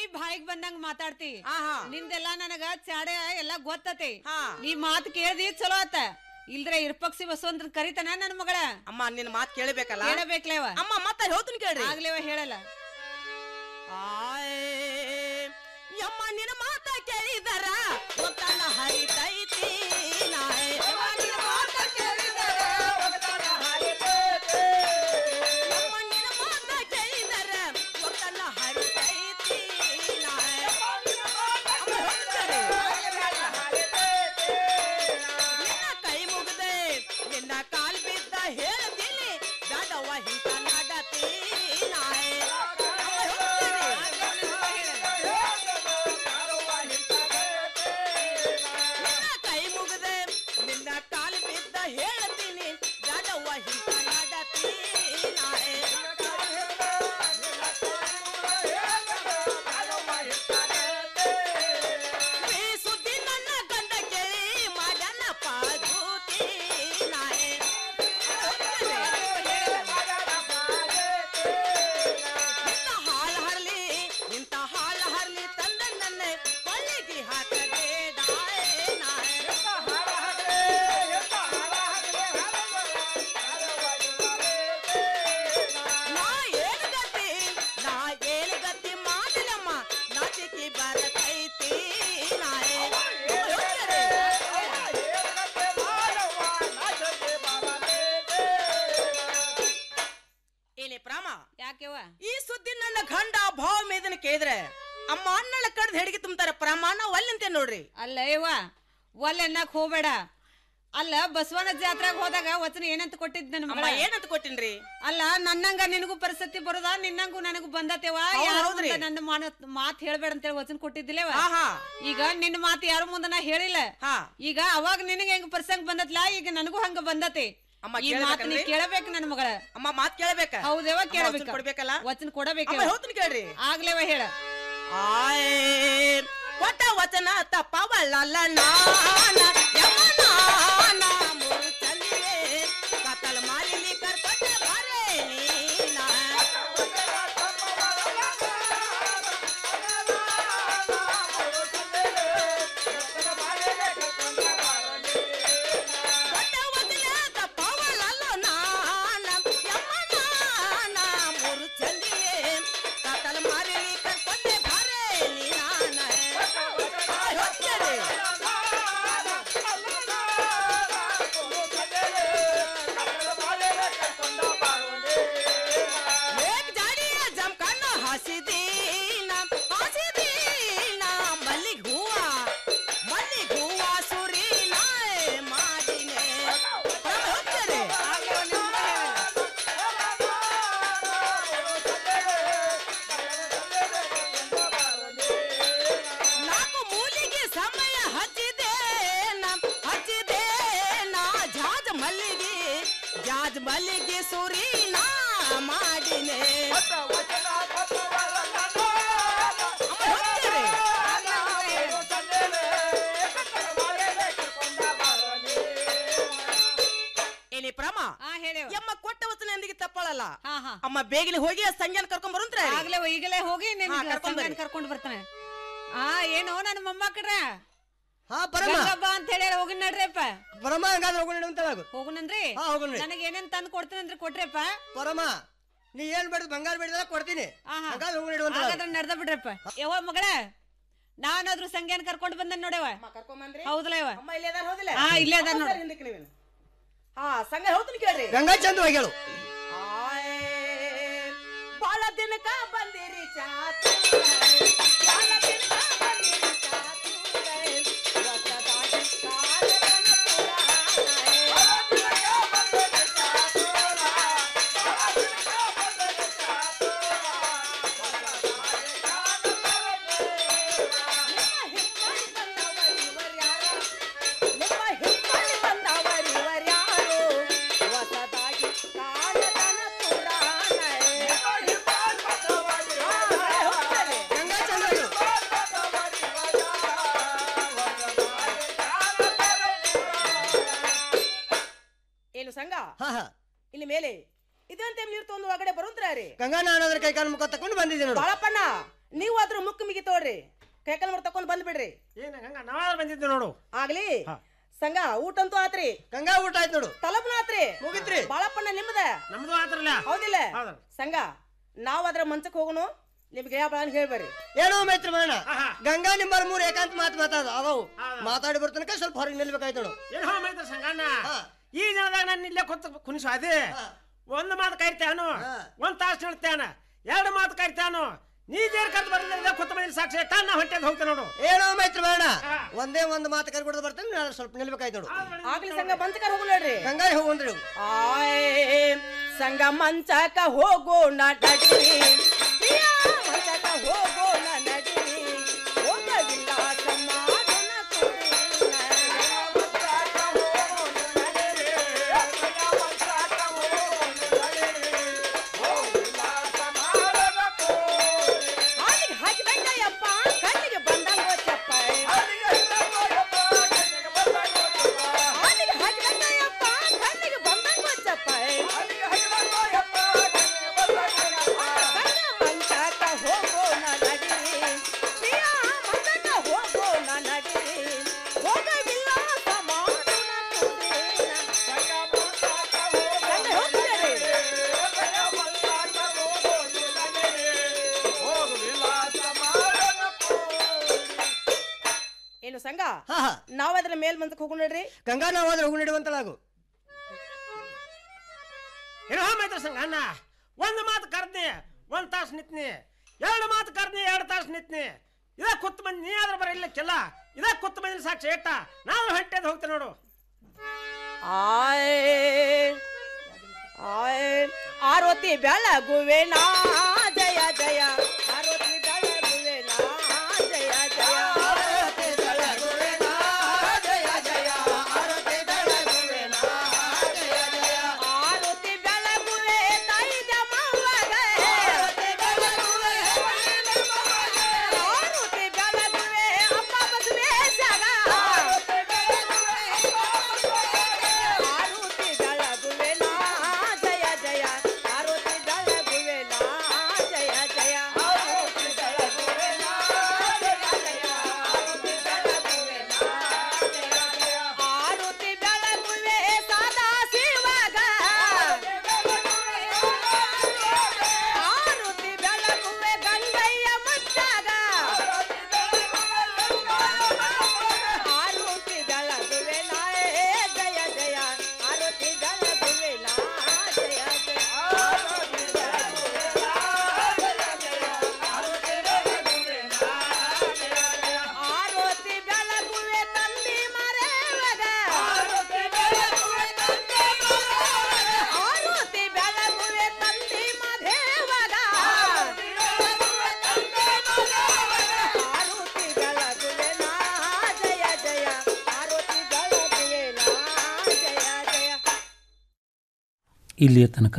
ಬಾಯಿಗೆ ಬಂದಂಗ ಮಾತಾಡ್ತಿ ನಿಂದೆಲ್ಲ ನನಗ ಚಾಡೆ ಎಲ್ಲ ಗೊತ್ತತಿ ನೀ ಮಾತು ಕೇಳ್ದಿ ಚಲೋ ಆತ ಇಲ್ದ್ರೆ ಇರ್ಪಕ್ಷಿ ಬಸವಂತ ಕರಿತಾನ ನನ್ ಮಗಳ ಅಮ್ಮ ನಿನ್ನ ಮಾತು ಕೇಳಬೇಕಲ್ಲ ಕೇಳಬೇಕ್ಲೇವ ಅಮ್ಮ ಮತ್ತೆ ಹೇಳ್ತೀನಿ ಕೇಳ್ರಿ ಆಗ್ಲೇವ ಹೇಳಲ್ಲ ಯಮ್ಮ ನಿನ್ನ ಮಾತ ಕೇಳಿದರ ಒತ್ತನ ಹರಿತೈತಿ ನಾಳೆ ಯಮ್ಮ ನಿನ್ನ ಮಾತ ಕೇಳಿದರ ಒತ್ತನ ಹರಿತೈತಿ ಯಮ್ಮ ನಿನ್ನ ಮಾತ ಕೇಳಿದರ ಒತ್ತನ ಹರಿತೈತಿ ನಾಳೆ ಅಮ್ಮ ಹೋಗ್ತಾರೆ. ನಿನ್ನ ಕೈ ಮುಗ್ದೆ ನಿನ್ನ ಕಾಲ್ ಬಿದ್ದ ಹೇಳ್ತೀನಿ ದಡವ ಹಿಂತ ನಡತಿ ನಾಳೆ ಅಮ್ಮ ಹೋಗ್ತಾರೆ. ನಿನ್ನ ಕೈ ಮುಗ್ದೆ ನಿನ್ನ ಕಾಲು ಬಿದ್ದ ಹೇಳ್ತೀನಿ ದಡವ ಹಿಂತ ನಡತಿ ನಾಳೆ ಈ ಸುದ್ದಿ ನನ್ನ ಗಂಡ ಕೇಳಿ ಮಾಡನ ಪಾದೂತಿ ನಾಳೆ ಇಂಥ ಹಾಳು ಹರ್ಲಿ ಇಂಥ ಹಾಳು ಹರ್ಲಿ ತಂದ ನನ್ನ ಕೊಳ್ಳಿಗೆ ಹಾಕಬೇಡ ನಾಳೆ ನಾ ಏಳು ಗತಿ ನಾ ಏಳು ಗತಿ ಮಾಡಲಮ್ಮ ನಾಚಿಕೆ ಬರತೈತಿ ನಾಳೆ ಏನೇ ಪ್ರಾಮ ಯಾಕೆವ ಈ ಸುದ್ದಿ ನನ್ನ ಗಂಡ ಭಾವ ಮೇದನ ಕೇಳಿದ್ರೆ ಅಮ್ಮ ಅಣ್ಣಳ ಕಡ್ದು ಹೆಡಿಗೆ ತುಂಬ್ತಾರ ಪ್ರಮಾಣ ಒಲ್ಲಂತೆ ನೋಡ್ರಿ ಅಲ್ಲ ಇವ ಒಲ್ ಎನ್ನಕ್ ಹೋಗ್ಬೇಡ ಅಲ್ಲ ಬಸವನ ಜಾತ್ರೆಗೆ ಹೋದಾಗ ವಚನ ಏನಂತ ಕೊಟ್ಟಿದ್ ನನ್ನ ಅಮ್ಮ ಏನಂತ ಕೊಟ್ಟಿನ್ರಿ ಅಲ್ಲ ನನ್ನಂಗ ನಿನಗೂ ಪರಿಸ್ಥಿತಿ ಬರೋದ ನಿನ್ನಂಗೂ ನನಗೂ ಬಂದತೇವ ಹೌದ್ ಯಾರು ಹೌದ್ರಿ. ಮುಂದೆ ನನ್ನ ಮಾನ ಮಾತ್ ಹೇಳ್ಬೇಡ ಅಂತೇಳಿ ವಚನ ಕೊಟ್ಟಿದ್ದಿಲ್ಲವ ಆಹಾ. ಈಗ ನಿನ್ನ ಮಾತು ಯಾರು ಮುಂದೆ ನಾ ಹೇಳಿಲ್ಲ ಈಗ ಅವಾಗ ನಿನಗೆ ಹೆಂಗ್ ಪ್ರಸಂಗ ಬಂದತ್ಲ ಈಗ ನನಗೂ ಹಂಗ ಬಂದತೆ ಅಮ್ಮ ಈ ಮಾತು ನೀ ಕೇಳ್ಬೇಕನ್ರಿ? ಕೇಳಬೇಕು ನನ್ನ ಮಗಳ ಅಮ್ಮ ಮಾತ್ ಕೇಳಬೇಕ ಹೌದೇವ ಅಮ್ಮ ಕೇಳಬೇಕು ವಚನ ಕೊಡ್ಬೇಕಲ್ಲ ವಚನ ಕೊಡಬೇಕು ಅಮ್ಮ ಹೇಳ್ತೀನಿ ಕೇಳ್ರಿ ಆಗ್ಲೇವ ಹೇಳ ಆಯ್ ಕೊಟ್ಟ ವಚನ ತಪ್ಪವಲ್ಲ ನಾನ ಯಮನಾನ ಮುರುಚಲಿಯೇ ಕತ್ತಲ ಮಾಲಿಲಿ ಕರ್ಕೊಟ್ಟ ಬಾರೆ ನೀನ ಕೊಟ್ಟ ವಚನ ತಪ್ಪವಲ್ಲ ನಾನ ಯಮನಾನ ಮುರುಚಲಿಯೇ ಕತ್ತಲ ಮಾಲಿಲಿ ಕರ್ಕೊಟ್ಟೆ ಬಾರೆ ನೀನ एक झाड़िया जमकाना हंसी दीना हंसी दीना मल्लिक हुआ मल्लिक हुआ सुरी नाए माडिने प्रभ होत्तरे ನಾಲ್ಕು ಮೂಲಿಗೆ ಸಮಯ ಹಚ್ಚಿದೆ ಹಚ್ಚಿದೆ ನಾ ಜಾಜ ಮಲ್ಲಿಗೆ ಜಾಜ ಮಲ್ಲಿಗೆ ಸುರಿ ನಾ ಮಾಡಿನೆ ಏನೇ ಪ್ರಮ ಎಮ್ಮ ಕೊಟ್ಟ ವಚನ ಎಂದಿಗೆ ತಪ್ಪಳಲ್ಲ ಅಮ್ಮ ಬೇಗನೆ ಹೋಗಿ ಆ ಸಂಜೆನ ಕರ್ಕೊಂಡ್ ಬರುಂತ್ರೆ ಆಗ್ಲೇ ಈಗಲೇ ಹೋಗಿ ನಿನ್ನ ಹಾ, ಕರ್ಕೊಂಡ್ ಬರ್ರಿ. ಕರ್ಕೊಂಡು ಬರ್ತಾನೆ ಆ ಏನೋ ನನ್ನ ಮೊಮ್ಮಕ್ಕಳ್ರ ಹಾ ಬರಮ್ಮ ಗಂಗಬ್ಬ ಅಂತ ಹೇಳಿ ಹೋಗಿ ನಡ್ರಿಪ್ಪ ಬರಮ್ಮ ಹಂಗಾದ್ರೆ ಹೋಗೋಣ ಅಂತ ಹೇಳು. ಹೋಗುನಂದ್ರಿ ಹಾ, ಹೋಗುಣ್ರಿ. ನನಗೆ ಏನೇನ್ ತಂದು ಕೊಡ್ತೀನಂದ್ರೆ ಕೊಟ್ರಿಪ್ಪ ಬರಮ್ಮ ನೀ ಏನ್ ಬೇಡ ಬಂಗಾರ ಬೇಡಿದ್ರೆ ಕೊಡ್ತೀನಿ ಹಂಗಾದ್ರೆ ಹೋಗೋಣ ಇಡು ಅಂತ ಹೇಳು. ಹಾಗಾದ್ರೆ ನಡ್ದ ಬಿಡ್ರಪ್ಪ ಯವ್ವ ಮಗಳ ನಾನಾದ್ರೂ ಸಂಗ್ಯಾನ್ ಕರ್ಕೊಂಡು ಬಂದ ನೋಡವ ಹೌದಲ್ಲ ಇವ ಅಮ್ಮ ಇಲ್ಲೇ ಅದಾರ ಹೌದಿಲ್ಲ ಹಾ ಇಲ್ಲೇ ಅದಾರ ಅಮ್ಮ ನೋಡು ಸರ್ ಹಿಂದಕ್ಕೆ ನೀವೇನು? ಹಾ ಸಂಘ ಹೋಗ್ತೀನಿ ಕೇಳ್ರಿ ಗಂಗಾ ಚಂದ ಹೋಗಿ ಹೇಳು ಆಯ್, ಬಾಳ ದಿನಕ ಬಂದಿರಿ ಚಾತು ಬಾಳ ದಿನಕ ಬಂದಿರಿ ಚಾತು ಹೊಸದಾಗಿ ಕಾಲದನ ನಿಮ್ಮ ಹಿಮ್ಮಡಿ ಬಂದವರು ಇವರ್ಯಾರು ಹೊಸದಾಗಿ ಕಾಲದನ ಗಂಗಾ ಚಂದ ಹೇಳು. ಏನು ಸಂಘ ಹಾ ಹಾ ಇಲ್ಲಿ ಮೇಲೆ ಇದು ಇದ್ದಂತೆ ನೀರು ತೊಂದು ಒಳಗಡೆ ಬರುಂತ್ರಿ ಗಂಗಾ ನಾನು ಅದ್ರ ಕೈ ಕಾಲು ಮುಖ ತಕೊಂಡು ಬಂದಿದ್ದೆ ನೋಡು ಬಾಳಪ್ಪಣ್ಣ ನೀವು ಅದ್ರ ಮುಕ್ಕ ಮಿಗಿ ತೋಡ್ರಿ ಕೈಕಾಲ್ ಮುರ್ ತಕೊಂಡ್ ಬಂದ್ಬಿಡ್ರಿ ಏನ ಗಂಗಾ ನಾವ್ ಬಂದಿದ್ದೆ ನೋಡು ಆಗ್ಲಿ ಸಂಗ ಊಟ ಅಂತೂ ಆತ್ರಿ ಗಂಗಾ ಊಟ ಆಯ್ತು ನೋಡು ತಲಪನ ಆತ್ರಿ ಮುಗಿತ್ರಿ ಬಾಳಪ್ಪಣ್ಣ ನಿಮ್ಮದ ನಮ್ದು ಆತ್ರಲ್ಲ ಹೌದಿಲ್ಲ ಸಂಗ ನಾವ್ ಅದ್ರ ಮಂಚಕ್ ಹೋಗೋಣ ನಿಮ್ಗೆ ಯಾವ ಬಾಳನ್ ಹೇಳ್ಬೇರಿ ಏನೋ ಮೈತ್ರಿ ಮಾಡೋಣ ಗಂಗಾ ನಿಮ್ಮರ್ ಮೂರು ಏಕಾಂತ ಮಾತು ಮಾತಾಡ ಅದಾವು ಮಾತಾಡಿ ಬರ್ತನಕ ಸ್ವಲ್ಪ ಹೊರಗೆ ನಿಲ್ಬೇಕಾಯ್ತು ನೋಡು ಏನ್ ಹೋ ಮೈತ್ರ ಸಂಗಣ್ಣ ಈ ಜನದಾಗ ನಾನು ಇಲ್ಲೇ ಕೂತ್ ಕುಣಿಸು ಅದೇ ಒಂದು ಮಾತು ಕರಿತಾನು ಒಂದ್ ತಾಸು ಹೇಳ್ತಾನ ಎರಡು ಮಾತು ಕರಿತಾನು ನೀ ದೇರ್ ಕರ್ದು ಬರಲಿಲ್ಲ ಕೂತ್ ಮನೇಲಿ ಸಾಕ್ಷಿ ಕಾರಣ ಹೊಂಟೆದ್ ಹೋಗ್ತಾ ನೋಡು ಏನೋ ಮೈತ್ರಿ ಮಾಡೋಣ ಒಂದೇ ಒಂದು ಮಾತು ಕರಿ ಕೊಡೋದು ಬರ್ತೇನೆ ನಾನು ಸ್ವಲ್ಪ ನಿಲ್ಬೇಕಾಯ್ತು ನೋಡು ಆಗ್ಲಿ ಸಂಗ ಮಂಚಕರ್ ಹೋಗೋಣ ನೋಡ್ರಿ ಗಂಗಾ ಹೋಗೋಣ್ರಿ ಆಯ್ ಸಂಗ ಮಂಚಕ ಹೋಗೋಣ ನಡಿರಿ ಪ್ರಿಯ ಮಂಚಕ ಹೋಗೋಣ ನಡಿರಿ ಹೋಗವಿಲ್ಲ ಸಮಾಧಾನ ಹಾಲಿಗೆ ಹಾಕಿ ಬೆಂಗಯ್ಯಪ್ಪ ಕಣ್ಣಿಗೆ ಬಂದಂಗ ಚಪ್ಪ ಹಾಲಿಗೆ ಹಾಕಿ ಬೆಂಗಯ್ಯಪ್ಪ ಕಣ್ಣಿಗೆ ಬಂದಂಗ ಚಪ್ಪ ಮಂಚಕ ಹೋಗೋಣ ನಡಿರಿ ಪ್ರಿಯ ಮಂಚಕ ಹೋಗೋಣ ನಡಿರಿ ಹೋಗವಿಲ್ಲ ಸಮಾಧಾನ ಏನು ಸಂಘ ನಾವ್ ಅದ್ರ ಮೇಲ್ ಮಂತಕ್ ಹೋಗೋಣ ನೋಡ್ರಿ ಗಂಗಾ ನಾವು ಆದ್ರೆ ಹೋಗಿ ನಡೆಯುವಂತಳಾಗು ಏನೋ ಮೈತ್ರ ಸಂಗಣ್ಣ ಒಂದು ಮಾತು ಕರ್ದ್ನಿ ಒಂದ್ ತಾಸು ನಿತ್ನಿ ಎರಡು ಮಾತು ಕರ್ದ್ನಿ ಎರಡು ತಾಸು ನಿತ್ನಿ ಇದ ಕುತ್ತು ಬಂದು ನೀ ಆದ್ರೆ ಬರಲಿಕ್ಕಿಲ್ಲ ಇದ ಕುತ್ತು ಬಂದಿನ ಸಾಕ್ಷಿ ಏಟ ನಾನು ಹೊಂಟೆದ್ ಹೋಗ್ತೇನೆ ನೋಡು ಆಯ್ ಆಯ್ ಆರೋತಿ ಬೆಳಗುವೆನಾ ಜಯ ಜಯ ಆರೋತಿ ಬೆಳಗುವೆನಾ ಜಯ ಜಯ ಆರೋತಿ ಬೆಳಗುವೆನಾ ಜಯ ಜಯ ಆರೋತಿ ಬೆಳಗುವೆನಾ ಜಯ ಜಯ ಆರೋತಿ ಬೆಳಗುವೆ ತಾಯಿದ ಮವ್ವಗ ಆರೋತಿ ಬೆಳಗುವೆ ಆರೋತಿ ಬೆಳಗುವೆ ಅಪ್ಪ ಬಸವೇಶಗ ಆರೋತಿ ಆರುತಿ ಬೆಳಗುವೆನಾ ಜಯ ಜಯ ಆರುತಿ ಬೆಳಗುವೆನಾ ಜಯ ಜಯ ಆರುತಿ ಬೆಳಗುವೆನಾ ಜಯ ಜಯ ಆರುತಿ ಬೆಳಗುವೆನಾ ಜಯ ಜಯ ಆರುತಿ ಬೆಳಗುವೆ ಸದಾ ಶಿವಗ ಆರುತಿ ಬೆಳಗುವೆ ಗಂಗಯ್ಯ ಮುಚ್ಚಾಗ ಆರುತಿ ಬೆಳಗುವೆನಾ ಜಯ ಜಯ ಆರುತಿ ಬೆಳಗುವೆನಾ ಜಯ ಜಯ ಆರುತಿ ಬೆಳಗುವೆನಾ ಜಯ ಜಯ ಆರುತಿ ಬೆಳಗುವೆ ತಂದಿ ಮರೆವಗ ಆರುತಿ ಬೆಳಗುವೆ ತಂದಿ ಆರುತಿ ಬೆಳಗುವೆ ತಂದಿ ಮಧೇವಗ ಆರುತಿ ಬೆಳಗುವೆನಾ ಜಯ ಜಯ ಆರುತಿ ಬೆಳಗುವೆನಾ ಜಯ ಜಯ ಇಲ್ಲಿಯ ತನಕ